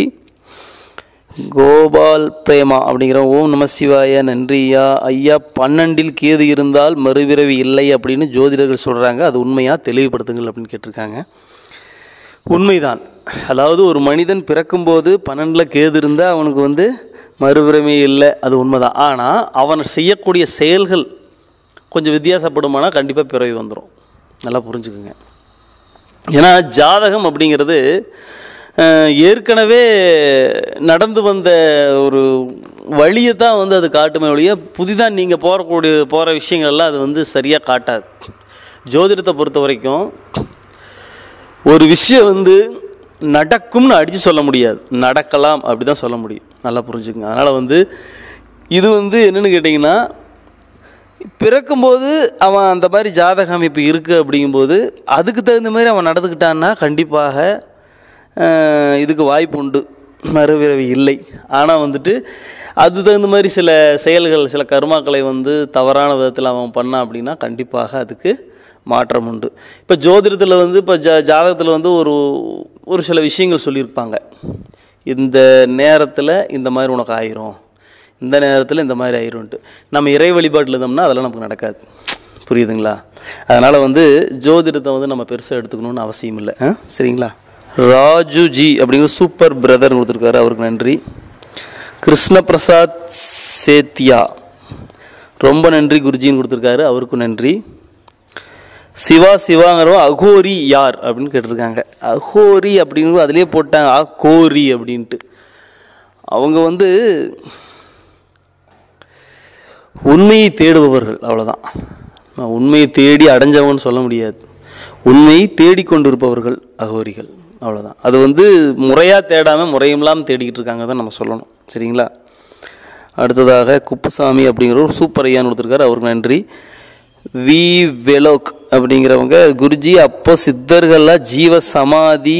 கோபால் பிரேமா அப்படிங்கிற ஓம் நம சிவாய நன்றியா ஐயா பன்னெண்டில் கேது இருந்தால் மறுபிறவி இல்லை அப்படின்னு ஜோதிடர்கள் சொல்கிறாங்க அது உண்மையா தெளிவுபடுத்துங்கள் அப்படின்னு கேட்டிருக்காங்க உண்மைதான் அதாவது ஒரு மனிதன் பிறக்கும்போது பன்னெண்டில் கேது இருந்தால் அவனுக்கு வந்து மறுபிறவி இல்லை அது உண்மைதான் ஆனால் அவன் செய்யக்கூடிய செயல்கள் கொஞ்சம் வித்தியாசப்படுமானா கண்டிப்பாக பிறவி வந்துடும் நல்லா புரிஞ்சுக்குங்க ஏன்னா ஜாதகம் அப்படிங்கிறது அஹ், ஏற்கனவே நடந்து வந்த ஒரு வழியை தான் வந்து அது காட்டுமே ஒழிய புதிதாக நீங்கள் போகக்கூடிய போகிற விஷயங்கள்லாம் அது வந்து சரியாக காட்டாது ஜோதிடத்தை பொறுத்த வரைக்கும் ஒரு விஷயம் வந்து நடக்கும்னு அடித்து சொல்ல முடியாது நடக்கலாம் அப்படி தான் சொல்ல முடியும் நல்லா புரிஞ்சுக்கங்க அதனால் வந்து இது வந்து என்னென்னு கேட்டிங்கன்னா பிறக்கும்போது அவன் அந்த மாதிரி ஜாதக அமைப்பு இருக்குது அப்படிங்கும்போது அதுக்கு தகுந்த மாதிரி அவன் நடந்துக்கிட்டான்னா கண்டிப்பாக அஹ், இதுக்கு வாய்ப்பு உண்டு மறுபிறவி இல்லை ஆனால் வந்துட்டு அது தகுந்த மாதிரி சில செயல்கள் சில கர்மாக்களை வந்து தவறான விதத்தில் அவன் பண்ணான் அப்படின்னா கண்டிப்பாக அதுக்கு மாற்றம் உண்டு இப்போ ஜோதிடத்தில் வந்து இப்போ ஜா ஜாதகத்தில் வந்து ஒரு ஒரு சில விஷயங்கள் சொல்லியிருப்பாங்க இந்த நேரத்தில் இந்த மாதிரி உனக்கு ஆயிரும் இந்த நேரத்தில் இந்த மாதிரி ஆயிரும்ட்டு நம்ம இறை வழிபாட்டில் இருந்தோம்னா அதெல்லாம் நமக்கு நடக்காது புரியுதுங்களா அதனால் வந்து ஜோதிடத்தை வந்து நம்ம பெருசாக எடுத்துக்கணும்னு அவசியம் இல்லை ஆ? சரிங்களா ராஜுஜி அப்படிங்கிற சூப்பர் பிரதர் கொடுத்துருக்காரு அவருக்கு நன்றி கிருஷ்ணபிரசாத் சேத்தியா ரொம்ப நன்றி குருஜின்னு கொடுத்துருக்காரு அவருக்கும் நன்றி சிவா சிவாங்கிறவங்க அகோரி யார் அப்படின்னு கேட்டிருக்காங்க அகோரி அப்படிங்கிறது அதுலேயே போட்டாங்க அகோரி அப்படின்ட்டு அவங்க வந்து உண்மையை தேடுபவர்கள் அவ்வளோதான் நான் உண்மையை தேடி அடைஞ்சவங்கன்னு சொல்ல முடியாது உண்மையை தேடிக்கொண்டிருப்பவர்கள் அகோரிகள் அவ்வளோதான் அது வந்து முறையாக தேடாமல் முறையில்லாமல் தேடிக்கிட்டு இருக்காங்க தான் நம்ம சொல்லணும் சரிங்களா அடுத்ததாக குப்புசாமி அப்படிங்கிற ஒரு சூப்பர் ஐயான்னு கொடுத்துருக்காரு அவருக்கு நன்றி வி வெலோக் அப்படிங்கிறவங்க குருஜி அப்போ சித்தர்கள்லாம் ஜீவ சமாதி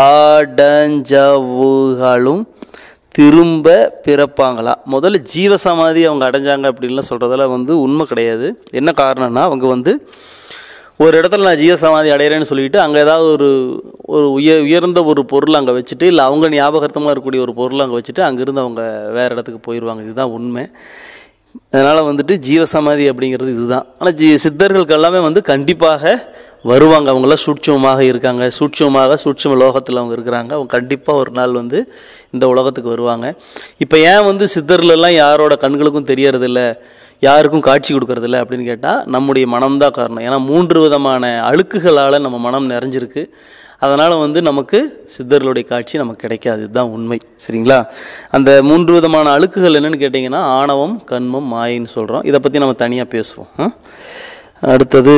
அடைஞ்சவுகளும் திரும்ப பிறப்பாங்களா முதல்ல ஜீவ சமாதி அவங்க அடைஞ்சாங்க அப்படின்லாம் சொல்கிறதுல வந்து உண்மை கிடையாது என்ன காரணம்னா அவங்க வந்து ஒரு இடத்துல நான் ஜீவ சமாதி அடையிறேன்னு சொல்லிட்டு அங்கே ஏதாவது ஒரு ஒரு உயர் உயர்ந்த ஒரு பொருள் அங்கே வச்சுட்டு இல்லை அவங்க ஞாபகார்த்தமாக இருக்கக்கூடிய ஒரு பொருள் அங்கே வச்சுட்டு அங்கேருந்து அவங்க வேறு இடத்துக்கு போயிடுவாங்க இதுதான் உண்மை அதனால் வந்துட்டு ஜீவசமாதி அப்படிங்கிறது இதுதான் ஆனால் ஜீ சித்தர்களுக்கு எல்லாமே வந்து கண்டிப்பாக வருவாங்க அவங்களாம் சூட்சமமாக இருக்காங்க சூட்சமமாக சூட்சம லோகத்தில் அவங்க இருக்கிறாங்க அவங்க கண்டிப்பாக ஒரு நாள் வந்து இந்த உலகத்துக்கு வருவாங்க இப்போ ஏன் வந்து சித்தர்களெல்லாம் யாரோட கண்களுக்கும் தெரியறதில்ல யாருக்கும் காட்சி கொடுக்கறதில்ல அப்படின்னு கேட்டால் நம்முடைய மனம்தான் காரணம் ஏன்னா மூன்று விதமான அழுக்குகளால் நம்ம மனம் நிறைஞ்சிருக்கு அதனால் வந்து நமக்கு சித்தர்களுடைய காட்சி நமக்கு கிடைக்காது இதுதான் உண்மை சரிங்களா அந்த மூன்று விதமான அழுக்குகள் என்னன்னு கேட்டிங்கன்னா ஆணவம் கண்மம் மாயின்னு சொல்கிறோம் இதை பற்றி நம்ம தனியாக பேசுவோம் ஆ? அடுத்தது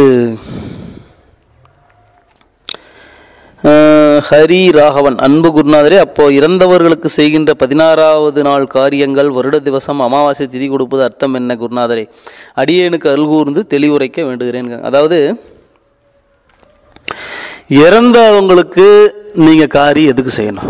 அஹ், ஹரி ராகவன் அன்பு குருநாதரே அப்போ இறந்தவர்களுக்கு செய்கின்ற பதினாறாவது நாள் காரியங்கள் வருட திவசம் அமாவாசை திதி கொடுப்பது அர்த்தம் என்ன குருநாதரே அடியேனுக்கு அருள்கூர்ந்து தெளிவுரைக்க வேண்டுகிறேன் அதாவது இறந்தவங்களுக்கு நீங்கள் காரி எதுக்கு செய்யணும்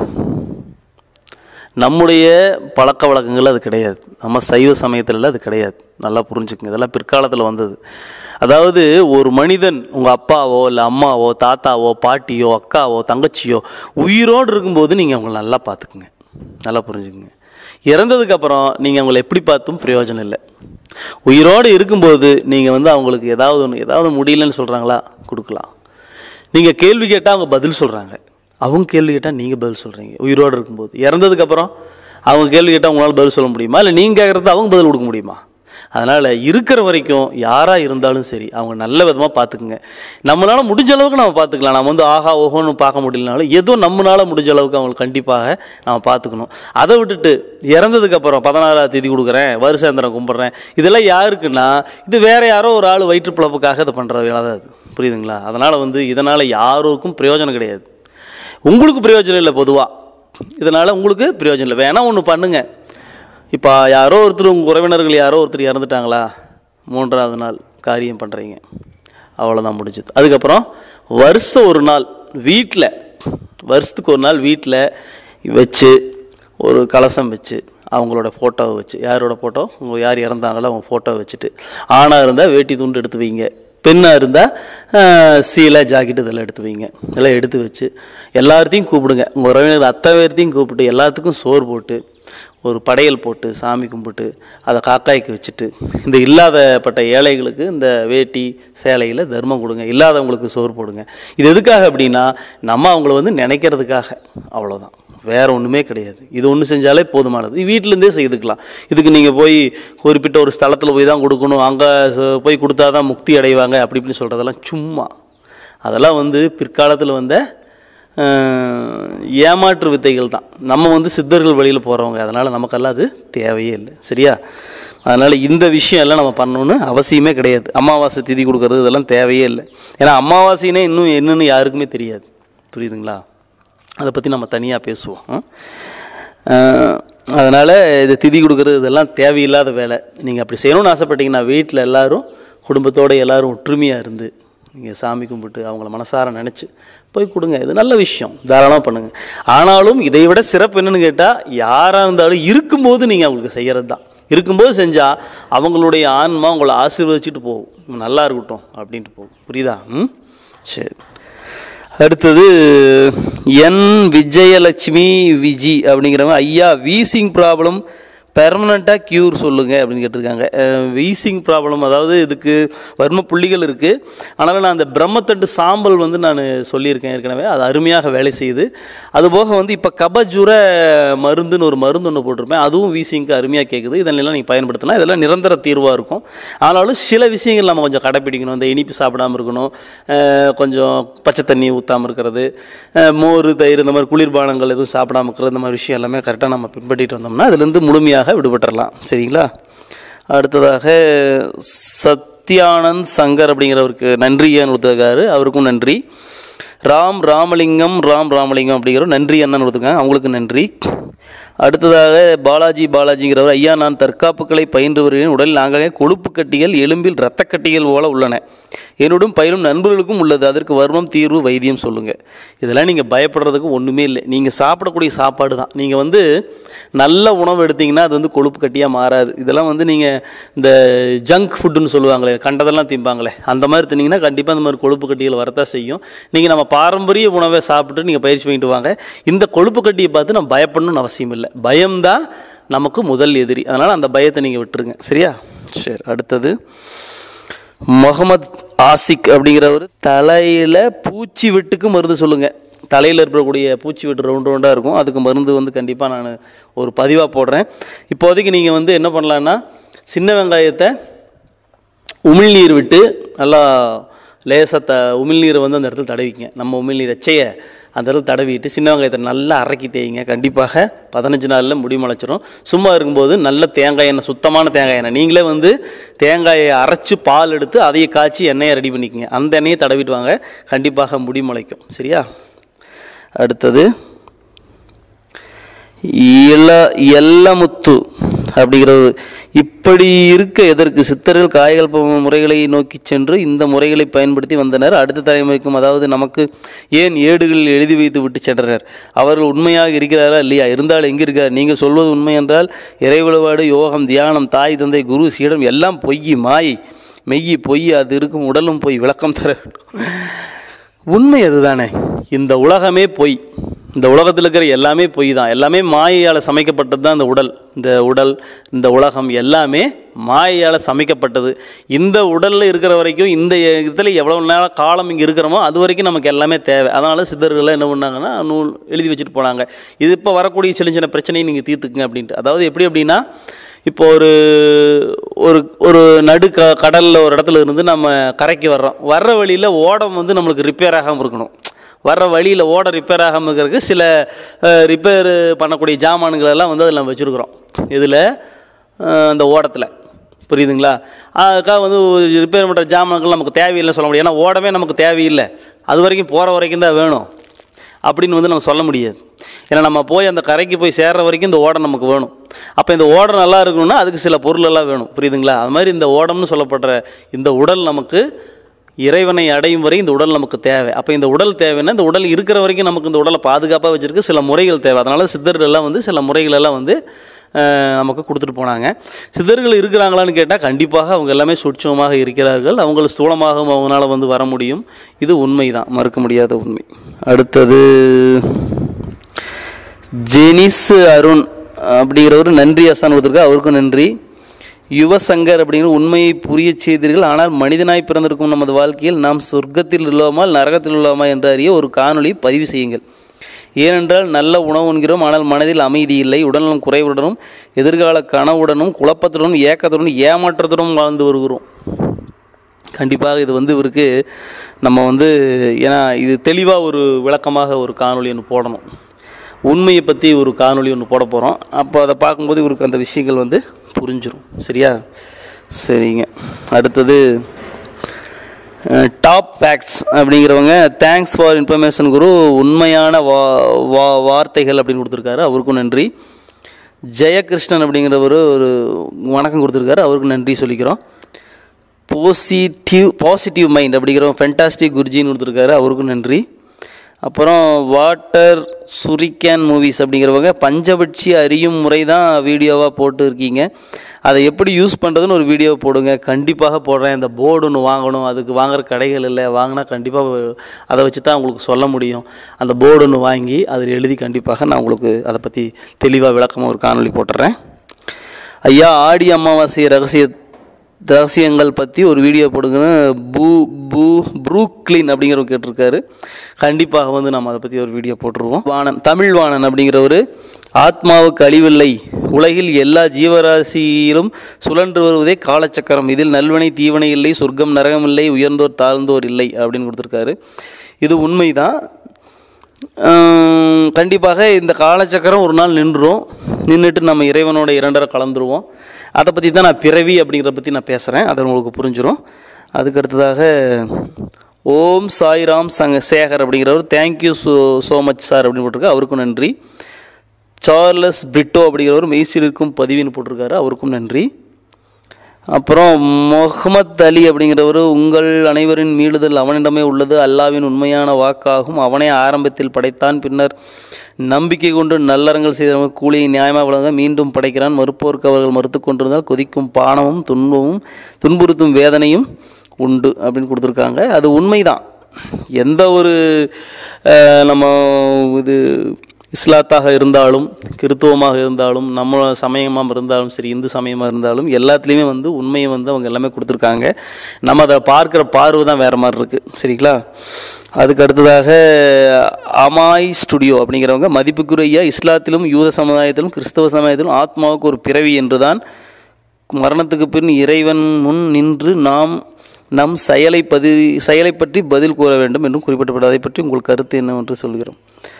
நம்முடைய பழக்க வழக்கங்கள் அது கிடையாது நம்ம சைவ சமயத்துல அது கிடையாது நல்லா புரிஞ்சுக்குங்க இதெல்லாம் பிற்காலத்தில் வந்தது அதாவது ஒரு மனிதன் உங்கள் அப்பாவோ இல்லை அம்மாவோ தாத்தாவோ பாட்டியோ அக்காவோ தங்கச்சியோ உயிரோடு இருக்கும்போது நீங்கள் அவங்கள நல்லா பார்த்துக்குங்க நல்லா புரிஞ்சுக்குங்க இறந்ததுக்கப்புறம் நீங்கள் அவங்கள எப்படி பார்த்தும் பிரயோஜனம் இல்லை உயிரோடு இருக்கும்போது நீங்கள் வந்து அவங்களுக்கு ஏதாவது ஒன்று ஏதாவது முடியலன்னு சொல்கிறாங்களா கொடுக்கலாம் நீங்கள் கேள்வி கேட்டால் அவங்க பதில் சொல்கிறாங்க அவங்க கேள்வி கேட்டால் நீங்கள் பதில் சொல்கிறீங்க உயிரோடு இருக்கும்போது இறந்ததுக்கப்புறம் அவங்க கேள்வி கேட்டால் உங்களால் பதில் சொல்ல முடியுமா இல்லை நீங்கள் கேட்குறது அவங்க பதில் கொடுக்க முடியுமா அதனால் இருக்கிற வரைக்கும் யாராக இருந்தாலும் சரி அவங்க நல்ல விதமாக பார்த்துக்குங்க நம்மளால் முடிஞ்ச அளவுக்கு நம்ம பார்த்துக்கலாம் நம்ம வந்து ஆஹா ஓஹோன்னு பார்க்க முடியலனாலும் ஏதோ நம்மளால் முடிஞ்ச அளவுக்கு அவங்களுக்கு கண்டிப்பாக நம்ம பார்த்துக்கணும் அதை விட்டுட்டு இறந்ததுக்கப்புறம் பதினாறாம் தேதி கொடுக்குறேன் வருஷாந்திரம் கும்பிட்றேன் இதெல்லாம் யாருக்குன்னா இது வேற யாரோ ஒரு ஆள் வயிற்று பிழப்புக்காக இதை பண்ணுற வேலை தான் அது புரியுதுங்களா அதனால் வந்து இதனால் யாருக்கும் பிரயோஜனம் கிடையாது உங்களுக்கு பிரயோஜனம் இல்லை பொதுவாக இதனால் உங்களுக்கு பிரயோஜனம் இல்லை வேணால் ஒன்று பண்ணுங்க இப்போ யாரோ ஒருத்தர் உங்கள் உறவினர்கள் யாரோ ஒருத்தர் இறந்துட்டாங்களா மூன்றாவது நாள் காரியம் பண்ணுறீங்க அவ்வளோதான் முடிஞ்சது அதுக்கப்புறம் வருஷம் ஒரு நாள் வீட்டில் வருஷத்துக்கு ஒரு நாள் வீட்டில் வச்சு ஒரு கலசம் வச்சு அவங்களோட ஃபோட்டோவை வச்சு யாரோட ஃபோட்டோ உங்கள் யார் இறந்தாங்களோ அவங்க ஃபோட்டோவை வச்சுட்டு ஆணாக இருந்தால் வேட்டி துண்டு எடுத்து வைங்க பெண்ணாக இருந்தால் சீலை ஜாக்கெட்டு இதெல்லாம் எடுத்து வைங்க இதெல்லாம் எடுத்து வச்சு எல்லாத்தையும் கூப்பிடுங்க உங்கள் உறவினர் அத்தை பேர்த்தையும் கூப்பிட்டு எல்லாத்துக்கும் சோறு போட்டு ஒரு படையல் போட்டு சாமி கும்பிட்டு அதை காக்காய்க்கு வச்சுட்டு இந்த இல்லாதப்பட்ட ஏழைகளுக்கு இந்த வேட்டி சேலையில் தர்மம் கொடுங்க இல்லாதவங்களுக்கு சோறு போடுங்க இது எதுக்காக அப்படின்னா நம்ம அவங்கள வந்து நினைக்கிறதுக்காக அவ்வளோதான் வேற ஒன்றுமே கிடையாது இது ஒன்று செஞ்சாலே போதுமானது இது வீட்டிலேருந்தே செய்துக்கலாம் இதுக்கு நீங்கள் போய் குறிப்பிட்ட ஒரு ஸ்தலத்தில் போய் தான் கொடுக்கணும் அங்கே போய் கொடுத்தா தான் முக்தி அடைவாங்க அப்படி இப்படின்னு சொல்கிறதெல்லாம் சும்மா அதெல்லாம் வந்து பிற்காலத்தில் வந்த அஹ், ஏமாற்று வித்தைகள் தான் நம்ம வந்து சித்தர்கள் வழியில் போகிறவங்க அதனால் நமக்கெல்லாம் அது தேவையே இல்லை சரியா அதனால் இந்த விஷயம் எல்லாம் நம்ம பண்ணணும்னு அவசியமே கிடையாது அமாவாசை திதி கொடுக்கறது இதெல்லாம் தேவையே இல்லை ஏன்னா அமாவாசைனே இன்னும் என்னன்னு யாருக்குமே தெரியாது புரியுதுங்களா அதை பற்றி நம்ம தனியாக பேசுவோம் அதனால் இது திதி கொடுக்கறது இதெல்லாம் தேவையில்லாத வேலை நீங்கள் அப்படி செய்யணும்னு ஆசைப்பட்டீங்கன்னா வீட்டில் எல்லாரும் குடும்பத்தோடு எல்லாரும் ஒற்றுமையாக இருந்து நீங்கள் சாமி கும்பிட்டு அவங்கள மனசார நினச்சி போய் கொடுங்க இது நல்ல விஷயம் தாராளமாக பண்ணுங்கள் ஆனாலும் இதை விட சிறப்பு என்னன்னு கேட்டால் யாராக இருந்தாலும் இருக்கும்போது நீங்கள் அவங்களுக்கு செய்கிறது தான் இருக்கும்போது செஞ்சால் அவங்களுடைய ஆன்மா உங்களை ஆசீர்வதிச்சுட்டு போகும் இவன் நல்லா இருக்கட்டும் அப்படின்ட்டு போகும் புரியுதா ம் சரி அடுத்தது என் விஜயலட்சுமி விஜி அப்படிங்கிறவங்க ஐயா வீசிங் ப்ராப்ளம் பெர்மனண்ட்டாக க்யூர் சொல்லுங்கள் அப்படின்னு கேட்டிருக்காங்க வீசிங் ப்ராப்ளம் அதாவது இதுக்கு வர்ம புள்ளிகள் இருக்குது ஆனாலும் நான் அந்த பிரம்மத்தண்டு சாம்பல் வந்து நான் சொல்லியிருக்கேன் ஏற்கனவே அது அருமையாக வேலை செய்யுது அதுபோக வந்து இப்போ கபஜுர மருந்துன்னு ஒரு மருந்து ஒன்று போட்டிருப்பேன் அதுவும் வீசிங்க்கு அருமையாக கேட்குது இதெல்லாம் நீங்கள் பயன்படுத்தினா இதெல்லாம் நிரந்தர தீர்வாக இருக்கும் ஆனாலும் சில விஷயங்கள் நம்ம கொஞ்சம் கடைப்பிடிக்கணும் இந்த இனிப்பு சாப்பிடாம இருக்கணும் அஹ் கொஞ்சம் பச்சை தண்ணி ஊற்றாமல் இருக்கிறது அஹ் மோர் தயிர் இந்த மாதிரி குளிர்பானங்கள் எதுவும் சாப்பிடாம இருக்கிறது இந்த மாதிரி விஷயம் எல்லாமே கரெக்டாக நம்ம பின்பற்றிட்டு வந்தோம்னா அதுலேருந்து முழுமையாக விடுபட்டுறலாம் சரிங்களா அடுத்ததாக சத்யானந்த் சங்கர் அப்படிங்கிறவருக்கு நன்றி ஏன் கொடுத்துருக்காரு அவருக்கும் நன்றி ராம் ராமலிங்கம் ராம் ராமலிங்கம் அப்படிங்கிற நன்றி அண்ணன் கொடுத்துருக்காங்க அவங்களுக்கு நன்றி அடுத்ததாக பாலாஜி பாலாஜிங்கிறவர் ஐயா நான் தற்காப்புகளை பயின்று வருகிறேன் உடலில் ஆங்காங்கே கொழுப்பு கட்டிகள் எலும்பில் இரத்த கட்டிகள் போல உள்ளன என்னுடன் பயிலும் நண்பர்களுக்கும் உள்ளது அதற்கு வர்மம் தீர்வு வைத்தியம் சொல்லுங்கள் இதெல்லாம் நீங்கள் பயப்படுறதுக்கு ஒன்றுமே இல்லை நீங்கள் சாப்பிடக்கூடிய சாப்பாடு தான் நீங்கள் வந்து நல்ல உணவு எடுத்தீங்கன்னா அது வந்து கொழுப்பு கட்டியாக மாறாது இதெல்லாம் வந்து நீங்கள் இந்த ஜங்க் ஃபுட்டுன்னு சொல்லுவாங்களே கண்டதெல்லாம் திம்பாங்களே அந்த மாதிரி தின்னீங்கன்னா கண்டிப்பாக அந்த மாதிரி கொழுப்பு கட்டிகள் வரத்தான் செய்யும் நீங்கள் நம்ம பாரம்பரிய உணவை சாப்பிட்டு நீங்கள் பயிற்சி பண்ணிட்டு வாங்க இந்த கொழுப்பு கட்டியை பார்த்து நம்ம பயப்படணும்னு அவசியம் இல்லை பயம்தான் நமக்கு முதல் எதிரி அதனால் அந்த பயத்தை நீங்கள் விட்டுருங்க சரியா சரி அடுத்தது முகமது ஆசிக் அப்படிங்கிறவர் தலையில் பூச்சி வெட்டுக்கு மருந்து சொல்லுங்கள் தலையில் இருக்கக்கூடிய பூச்சி வெட்டு ரவுண்ட் ரவுண்டாக இருக்கும் அதுக்கு மருந்து வந்து கண்டிப்பாக நான் ஒரு பதிவாக போடுறேன் இப்போதைக்கு நீங்கள் வந்து என்ன பண்ணலான்னா சின்ன வெங்காயத்தை உமிழ்நீர் விட்டு நல்லா லேசாக த உமிழ்நீரை வந்து அந்த இடத்துல தடவிங்க நம்ம உமிழ்நீர் எச்சையை அந்த இடத்துல தடவிட்டு சின்ன வெங்காயத்தை நல்லா அரைக்கி தேய்ங்க கண்டிப்பாக பதினஞ்சு நாளில் முடி முளைச்சிரும் சும்மா இருக்கும்போது நல்ல தேங்காய் எண்ணெய் சுத்தமான தேங்காய் எண்ணெய் நீங்களே வந்து தேங்காயை அரைச்சி பால் எடுத்து அதையை காய்ச்சி எண்ணெயை ரெடி பண்ணிக்கங்க அந்த எண்ணெயை தடவிட்டு வாங்க கண்டிப்பாக முடி முளைக்கும் சரியா அடுத்தது இள எல்லமுத்து அப்படிங்கிறது இப்படி இருக்க எதற்கு சித்தர்கள் காய்கள் ப- முறைகளை நோக்கி சென்று இந்த முறைகளை பயன்படுத்தி வந்தனர் அடுத்த தலைமுறைக்கும் அதாவது நமக்கு ஏன் ஏடுகளில் எழுதி வைத்து விட்டு சென்றனர் அவர்கள் உண்மையாக இருக்கிறாரா இல்லையா இருந்தால் எங்கே இருக்கார் நீங்கள் சொல்வது உண்மை என்றால் இறை வழிபாடு யோகம் தியானம் தாய் தந்தை குரு சீடம் எல்லாம் பொய் மாயை மெய்யி பொய் அது இருக்கும் உடலும் பொய் விளக்கம் தர வேண்டும் உண்மை அதுதானே இந்த உலகமே பொய் இந்த உலகத்தில் இருக்கிற எல்லாமே பொய் தான் எல்லாமே மாயையால் சமைக்கப்பட்டது தான் இந்த உடல் இந்த உடல் இந்த உலகம் எல்லாமே மாயையால் சமைக்கப்பட்டது இந்த உடலில் இருக்கிற வரைக்கும் இந்த இடத்துல எவ்வளோ நேரம் காலம் இங்கே இருக்கிறோமோ அது வரைக்கும் நமக்கு எல்லாமே தேவை அதனால சித்தர்கள் என்ன பண்ணாங்கன்னா நூல் எழுதி வச்சுட்டு போனாங்க இது இப்போ வரக்கூடிய சின்ன சின்ன பிரச்சனையை நீங்கள் தீர்த்துக்குங்க அப்படின்ட்டு அதாவது எப்படி அப்படின்னா இப்போ ஒரு ஒரு ஒரு நடு க கடலில் ஒரு இடத்துல இருந்து நம்ம கரைக்கு வர்றோம் வர்ற வழியில் ஓடம் வந்து நம்மளுக்கு ரிப்பேர் ஆகாமல் இருக்கணும் வர்ற வழியில் ஓட ரிப்பேர் ஆகாமல் இருக்கிறதுக்கு சில ரிப்பேர் பண்ணக்கூடிய ஜாமான்கள் எல்லாம் வந்து அதில் நம்ம வச்சுருக்குறோம் இதில் அந்த ஓடத்தில் புரியுதுங்களா அதுக்காக வந்து ரிப்பேர் பண்ணுற ஜாமான்கள் நமக்கு தேவையில்லைன்னு சொல்ல முடியாது ஏன்னா ஓடமே நமக்கு தேவையில்லை அது வரைக்கும் போகிற வரைக்கும் தான் வேணும் அப்படின்னு வந்து நம்ம சொல்ல முடியாது ஏன்னா நம்ம போய் அந்த கரைக்கு போய் சேர்ற வரைக்கும் இந்த ஓடம் நமக்கு வேணும் அப்போ இந்த ஓடம் நல்லா இருக்கணும்னா அதுக்கு சில பொருள் எல்லாம் வேணும் புரியுதுங்களா அது மாதிரி இந்த ஓடம்னு சொல்லப்படுற இந்த உடல் நமக்கு இறைவனை அடையும் வரை இந்த உடல் நமக்கு தேவை அப்போ இந்த உடல் தேவைன்னா இந்த உடல் இருக்கிற வரைக்கும் நமக்கு இந்த உடலை பாதுகாப்பாக வச்சிருக்கு சில முறைகள் தேவை அதனால் சித்தர்கள் எல்லாம் வந்து சில முறைகள் எல்லாம் வந்து அஹ், நமக்கு கொடுத்துட்டு போனாங்க சித்தர்கள் இருக்கிறாங்களான்னு கேட்டால் கண்டிப்பாக அவங்க எல்லாமே சூட்சமமாக இருக்கிறார்கள் அவங்கள ஸ்தூலமாகவும் அவங்களால வந்து வர முடியும் இது உண்மைதான் மறுக்க முடியாத உண்மை அடுத்தது ஜெனிஸ் அருண் அப்படிங்கிறவர் நன்றி அஸ்தான் கொடுத்துருக்காரு அவருக்கும் நன்றி யுவசங்கர் அப்படிங்கிற உண்மையை புரிய செய்தீர்கள் ஆனால் மனிதனாய் பிறந்திருக்கும் நமது வாழ்க்கையில் நாம் சொர்க்கத்தில் உள்ளோமா நரகத்தில் உள்ளோமா என்று அறிய ஒரு காணொளி பதிவு செய்யுங்கள் ஏனென்றால் நல்ல உணவு உண்கிறோம் ஆனால் மனதில் அமைதி இல்லை உடல்நலம் குறைவுடனும் எதிர்கால கனவுடனும் குழப்பத்துடனும் ஏக்கத்துடனும் ஏமாற்றத்துடனும் வாழ்ந்து வருகிறோம் கண்டிப்பாக இது வந்து இவருக்கு நம்ம வந்து ஏன்னா இது தெளிவாக ஒரு விளக்கமாக ஒரு காணொளி ஒன்று போடணும் உண்மையை பற்றி ஒரு காணொளி ஒன்று போட போகிறோம் அப்போ அதை பார்க்கும்போது இவருக்கு அந்த விஷயங்கள் வந்து புரிஞ்சிடும் சரியா சரிங்க அடுத்தது டாப் ஃபேக்ட்ஸ் அப்படிங்கிறவங்க தேங்க்ஸ் ஃபார் இன்ஃபர்மேஷன் குரு உண்மையான வா வா வார்த்தைகள் அப்படின்னு கொடுத்துருக்காரு அவருக்கும் நன்றி ஜெயகிருஷ்ணன் அப்படிங்கிறவர் ஒரு வணக்கம் கொடுத்துருக்காரு அவருக்கு நன்றி சொல்லிக்கிறோம் பாசிட்டிவ் பாசிட்டிவ் மைண்ட் அப்படிங்கிற ஃபென்டாஸ்டிக் குருஜின்னு கொடுத்துருக்காரு அவருக்கும் நன்றி அப்புறம் வாட்டர் சுரிக்கேன் மூவிஸ் அப்படிங்கிறவங்க பஞ்சபட்சி அறியும் முறை தான் வீடியோவாக போட்டு இருக்கீங்க அதை எப்படி யூஸ் பண்ணுறதுன்னு ஒரு வீடியோ போடுங்க கண்டிப்பாக போடுறேன் இந்த போர்டு ஒன்று வாங்கணும் அதுக்கு வாங்குற கடைகள் இல்லை வாங்கினா கண்டிப்பாக அதை வச்சு தான் உங்களுக்கு சொல்ல முடியும் அந்த போர்டு ஒன்று வாங்கி அதில் எழுதி கண்டிப்பாக நான் உங்களுக்கு அதை பற்றி தெளிவாக விளக்கமாக ஒரு காணொளி போட்டுறேன் ஐயா ஆடி அமாவாசை ரகசிய ரகசியங்கள் பற்றி ஒரு வீடியோ போடுங்கன்னு பூ பூ ப்ரூக்லின் அப்படிங்கிறவர் கேட்டிருக்காரு கண்டிப்பாக வந்து நம்ம அதை பற்றி ஒரு வீடியோ போட்டுருவோம் வாணன் தமிழ் வாணன் அப்படிங்கிறவர் ஆத்மாவுக்கு அழிவில்லை உலகில் எல்லா ஜீவராசியிலும் சுழன்று வருவதே காலச்சக்கரம் இதில் நல்வனை தீவனை இல்லை சொர்க்கம் நரகம் இல்லை உயர்ந்தோர் தாழ்ந்தோர் இல்லை அப்படின்னு கொடுத்துருக்காரு இது உண்மைதான் ஆம், கண்டிப்பாக இந்த காலச்சக்கரம் ஒரு நாள் நின்றுரும் நின்றுட்டு நம்ம இறைவனோட இரண்டரை கலந்துருவோம் அதை பற்றி தான் நான் பிறவி அப்படிங்கிறத பற்றி நான் பேசுகிறேன் அது உங்களுக்கு புரிஞ்சிடும் அதுக்கு அடுத்ததாக ஓம் சாய்ராம் சங்க சேகர் அப்படிங்கிறவர் thank you so so much sir அப்படின்னு போட்டிருக்காரு அவருக்கும் நன்றி சார்லஸ் பிரிட்டோ அப்படிங்கிறவர் மெய்சில் இருக்கும் பதிவின்னு போட்டிருக்காரு அவருக்கும் நன்றி அப்புறம் முகமத் அலி அப்படிங்கிறவர் உங்கள் அனைவரின் மீளுதல் அவனிடமே உள்ளது அல்லாவின் உண்மையான வாக்காகும் அவனே ஆரம்பத்தில் படைத்தான் பின்னர் நம்பிக்கை கொண்டு நல்லறங்கள் செய்தவங்க கூலியை நியாயமாக வழங்க மீண்டும் படைக்கிறான் மறுப்போருக்கு அவர்கள் மறுத்து கொண்டிருந்தால் கொதிக்கும் பானமும் துன்பமும் துன்புறுத்தும் வேதனையும் உண்டு அப்படின்னு கொடுத்துருக்காங்க அது உண்மைதான் எந்த ஒரு அஹ், நம்ம இது இஸ்லாத்தாக இருந்தாலும் கிறித்துவமாக இருந்தாலும் நம்ம சமயமாக இருந்தாலும் சரி இந்து சமயமாக இருந்தாலும் எல்லாத்துலேயுமே வந்து உண்மையை வந்து அவங்க எல்லாமே கொடுத்துருக்காங்க நம்ம அதை பார்க்குற பார்வை தான் வேறு மாதிரி இருக்குது சரிங்களா அதுக்கு அடுத்ததாக அமாய் ஸ்டுடியோ அப்படிங்கிறவங்க மதிப்புக்குரிய இஸ்லாத்திலும் யூத சமுதாயத்திலும் கிறிஸ்தவ சமுதாயத்திலும் ஆத்மாவுக்கு ஒரு பிறவி என்றுதான் மரணத்துக்கு பின் இறைவன் முன் நின்று நாம் நம் செயலை பதி செயலை பற்றி பதில் கூற வேண்டும் என்றும் குறிப்பிட்டப்பட்டது அதை பற்றி உங்கள் கருத்து என்னவென்று சொல்கிறோம்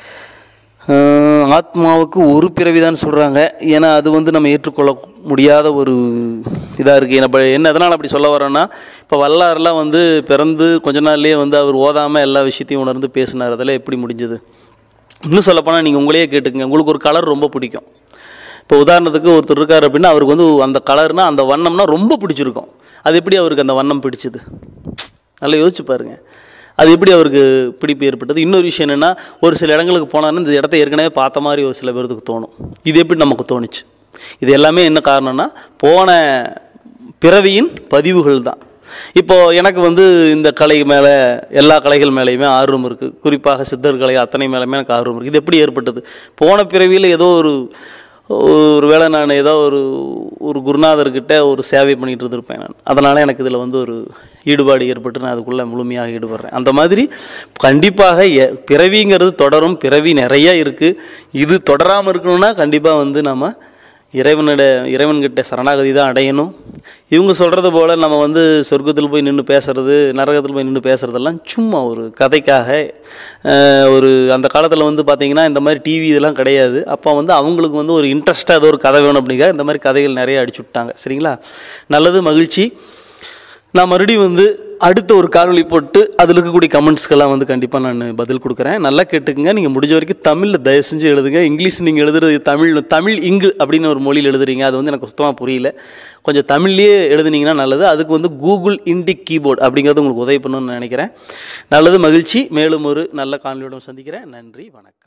ஆஹ் ஆத்மாவுக்கு ஒரு பிறவி தான் சொல்கிறாங்க ஏன்னா அது வந்து நம்ம ஏற்றுக்கொள்ள முடியாத ஒரு இதாக இருக்குது நம்ம என்ன எதனால் அப்படி சொல்ல வரோன்னா இப்போ வல்லாரெலாம் வந்து பிறந்து கொஞ்ச நாள்லேயே வந்து அவர் ஓதாமல் எல்லா விஷயத்தையும் உணர்ந்து பேசினார் அதெல்லாம் எப்படி முடிஞ்சது இன்னும் சொல்லப்போனால் நீங்கள் உங்களையே கேட்டுக்கங்க உங்களுக்கு ஒரு கலர் ரொம்ப பிடிக்கும் இப்போ உதாரணத்துக்கு ஒருத்தர் இருக்கார் அப்படின்னா அவருக்கு வந்து அந்த கலர்னால் அந்த வண்ணம்னா ரொம்ப பிடிச்சிருக்கும் அது எப்படி அவருக்கு அந்த வண்ணம் பிடிச்சது நல்லா யோசிச்சு பாருங்க அது எப்படி அவருக்கு பிடிப்பு ஏற்பட்டது இன்னொரு விஷயம் என்னென்னா ஒரு சில இடங்களுக்கு போனாலும் இந்த இடத்த ஏற்கனவே பார்த்த மாதிரி ஒரு சில பேர்த்துக்கு தோணும் இது எப்படி நமக்கு தோணுச்சு இது எல்லாமே என்ன காரணம்னா போன பிறவியின் பதிவுகள் தான் இப்போ எனக்கு வந்து இந்த கலை மேலே எல்லா கலைகள் மேலேயுமே ஆர்வம் இருக்குது குறிப்பாக சித்தர் கலை அத்தனை மேலேயுமே எனக்கு ஆர்வம் இருக்குது இது எப்படி ஏற்பட்டது போன பிறவியில் ஏதோ ஒரு ஒரு வேளை நான் ஏதோ ஒரு ஒரு குருநாதர்கிட்ட ஒரு சேவை பண்ணிகிட்டு இருந்திருப்பேன் நான் அதனால் எனக்கு இதில் வந்து ஒரு ஈடுபாடு ஏற்பட்டு நான் அதுக்குள்ளே முழுமையாக ஈடுபடுறேன் அந்த மாதிரி கண்டிப்பாக எ- பிறவிங்கிறது தொடரும் பிறவி நிறைய இருக்குது இது தொடராமல் இருக்கணும்னா கண்டிப்பாக வந்து நம்ம இறைவனிட இறைவன்கிட்ட சரணாகதி தான் அடையணும் இவங்க சொல்கிறது போல் நம்ம வந்து சொர்க்கத்தில் போய் நின்று பேசுறது நரகத்தில் போய் நின்று பேசுறதெல்லாம் சும்மா ஒரு கதைக்காக அஹ், ஒரு அந்த காலத்தில் வந்து பார்த்திங்கன்னா இந்த மாதிரி டிவி இதெல்லாம் கிடையாது அப்போ வந்து அவங்களுக்கு வந்து ஒரு இன்ட்ரெஸ்ட்டாக ஏதோ ஒரு கதை வேணும் அப்படிங்கிற இந்த மாதிரி கதைகள் நிறைய அடிச்சு விட்டாங்க சரிங்களா நல்லது மகிழ்ச்சி நான் மறுபடியும் வந்து அடுத்த ஒரு காணொளி போட்டு அதில் இருக்கக்கூடிய கமெண்ட்ஸ்க்கெல்லாம் வந்து கண்டிப்பாக நான் பதில் கொடுக்குறேன் நல்லா கேட்டுக்குங்க நீங்கள் முடிஞ்ச வரைக்கும் தமிழில் தயவு செஞ்சு எழுதுங்க இங்கிலீஷ் நீங்கள் எழுதுறது தமிழ் தமிழ் இங்கு அப்படின்னு ஒரு மொழியில் எழுதுறீங்க அது வந்து எனக்கு சுத்தமாக புரியல கொஞ்சம் தமிழ்லேயே எழுதுனீங்கன்னா நல்லது அதுக்கு வந்து கூகுள் இண்டிக் கீபோர்டு அப்படிங்கிறது உங்களுக்கு உதவி பண்ணணும்னு நினைக்கிறேன் நல்லது மகிழ்ச்சி மேலும் ஒரு நல்ல காணொலியோட சந்திக்கிறேன் நன்றி வணக்கம்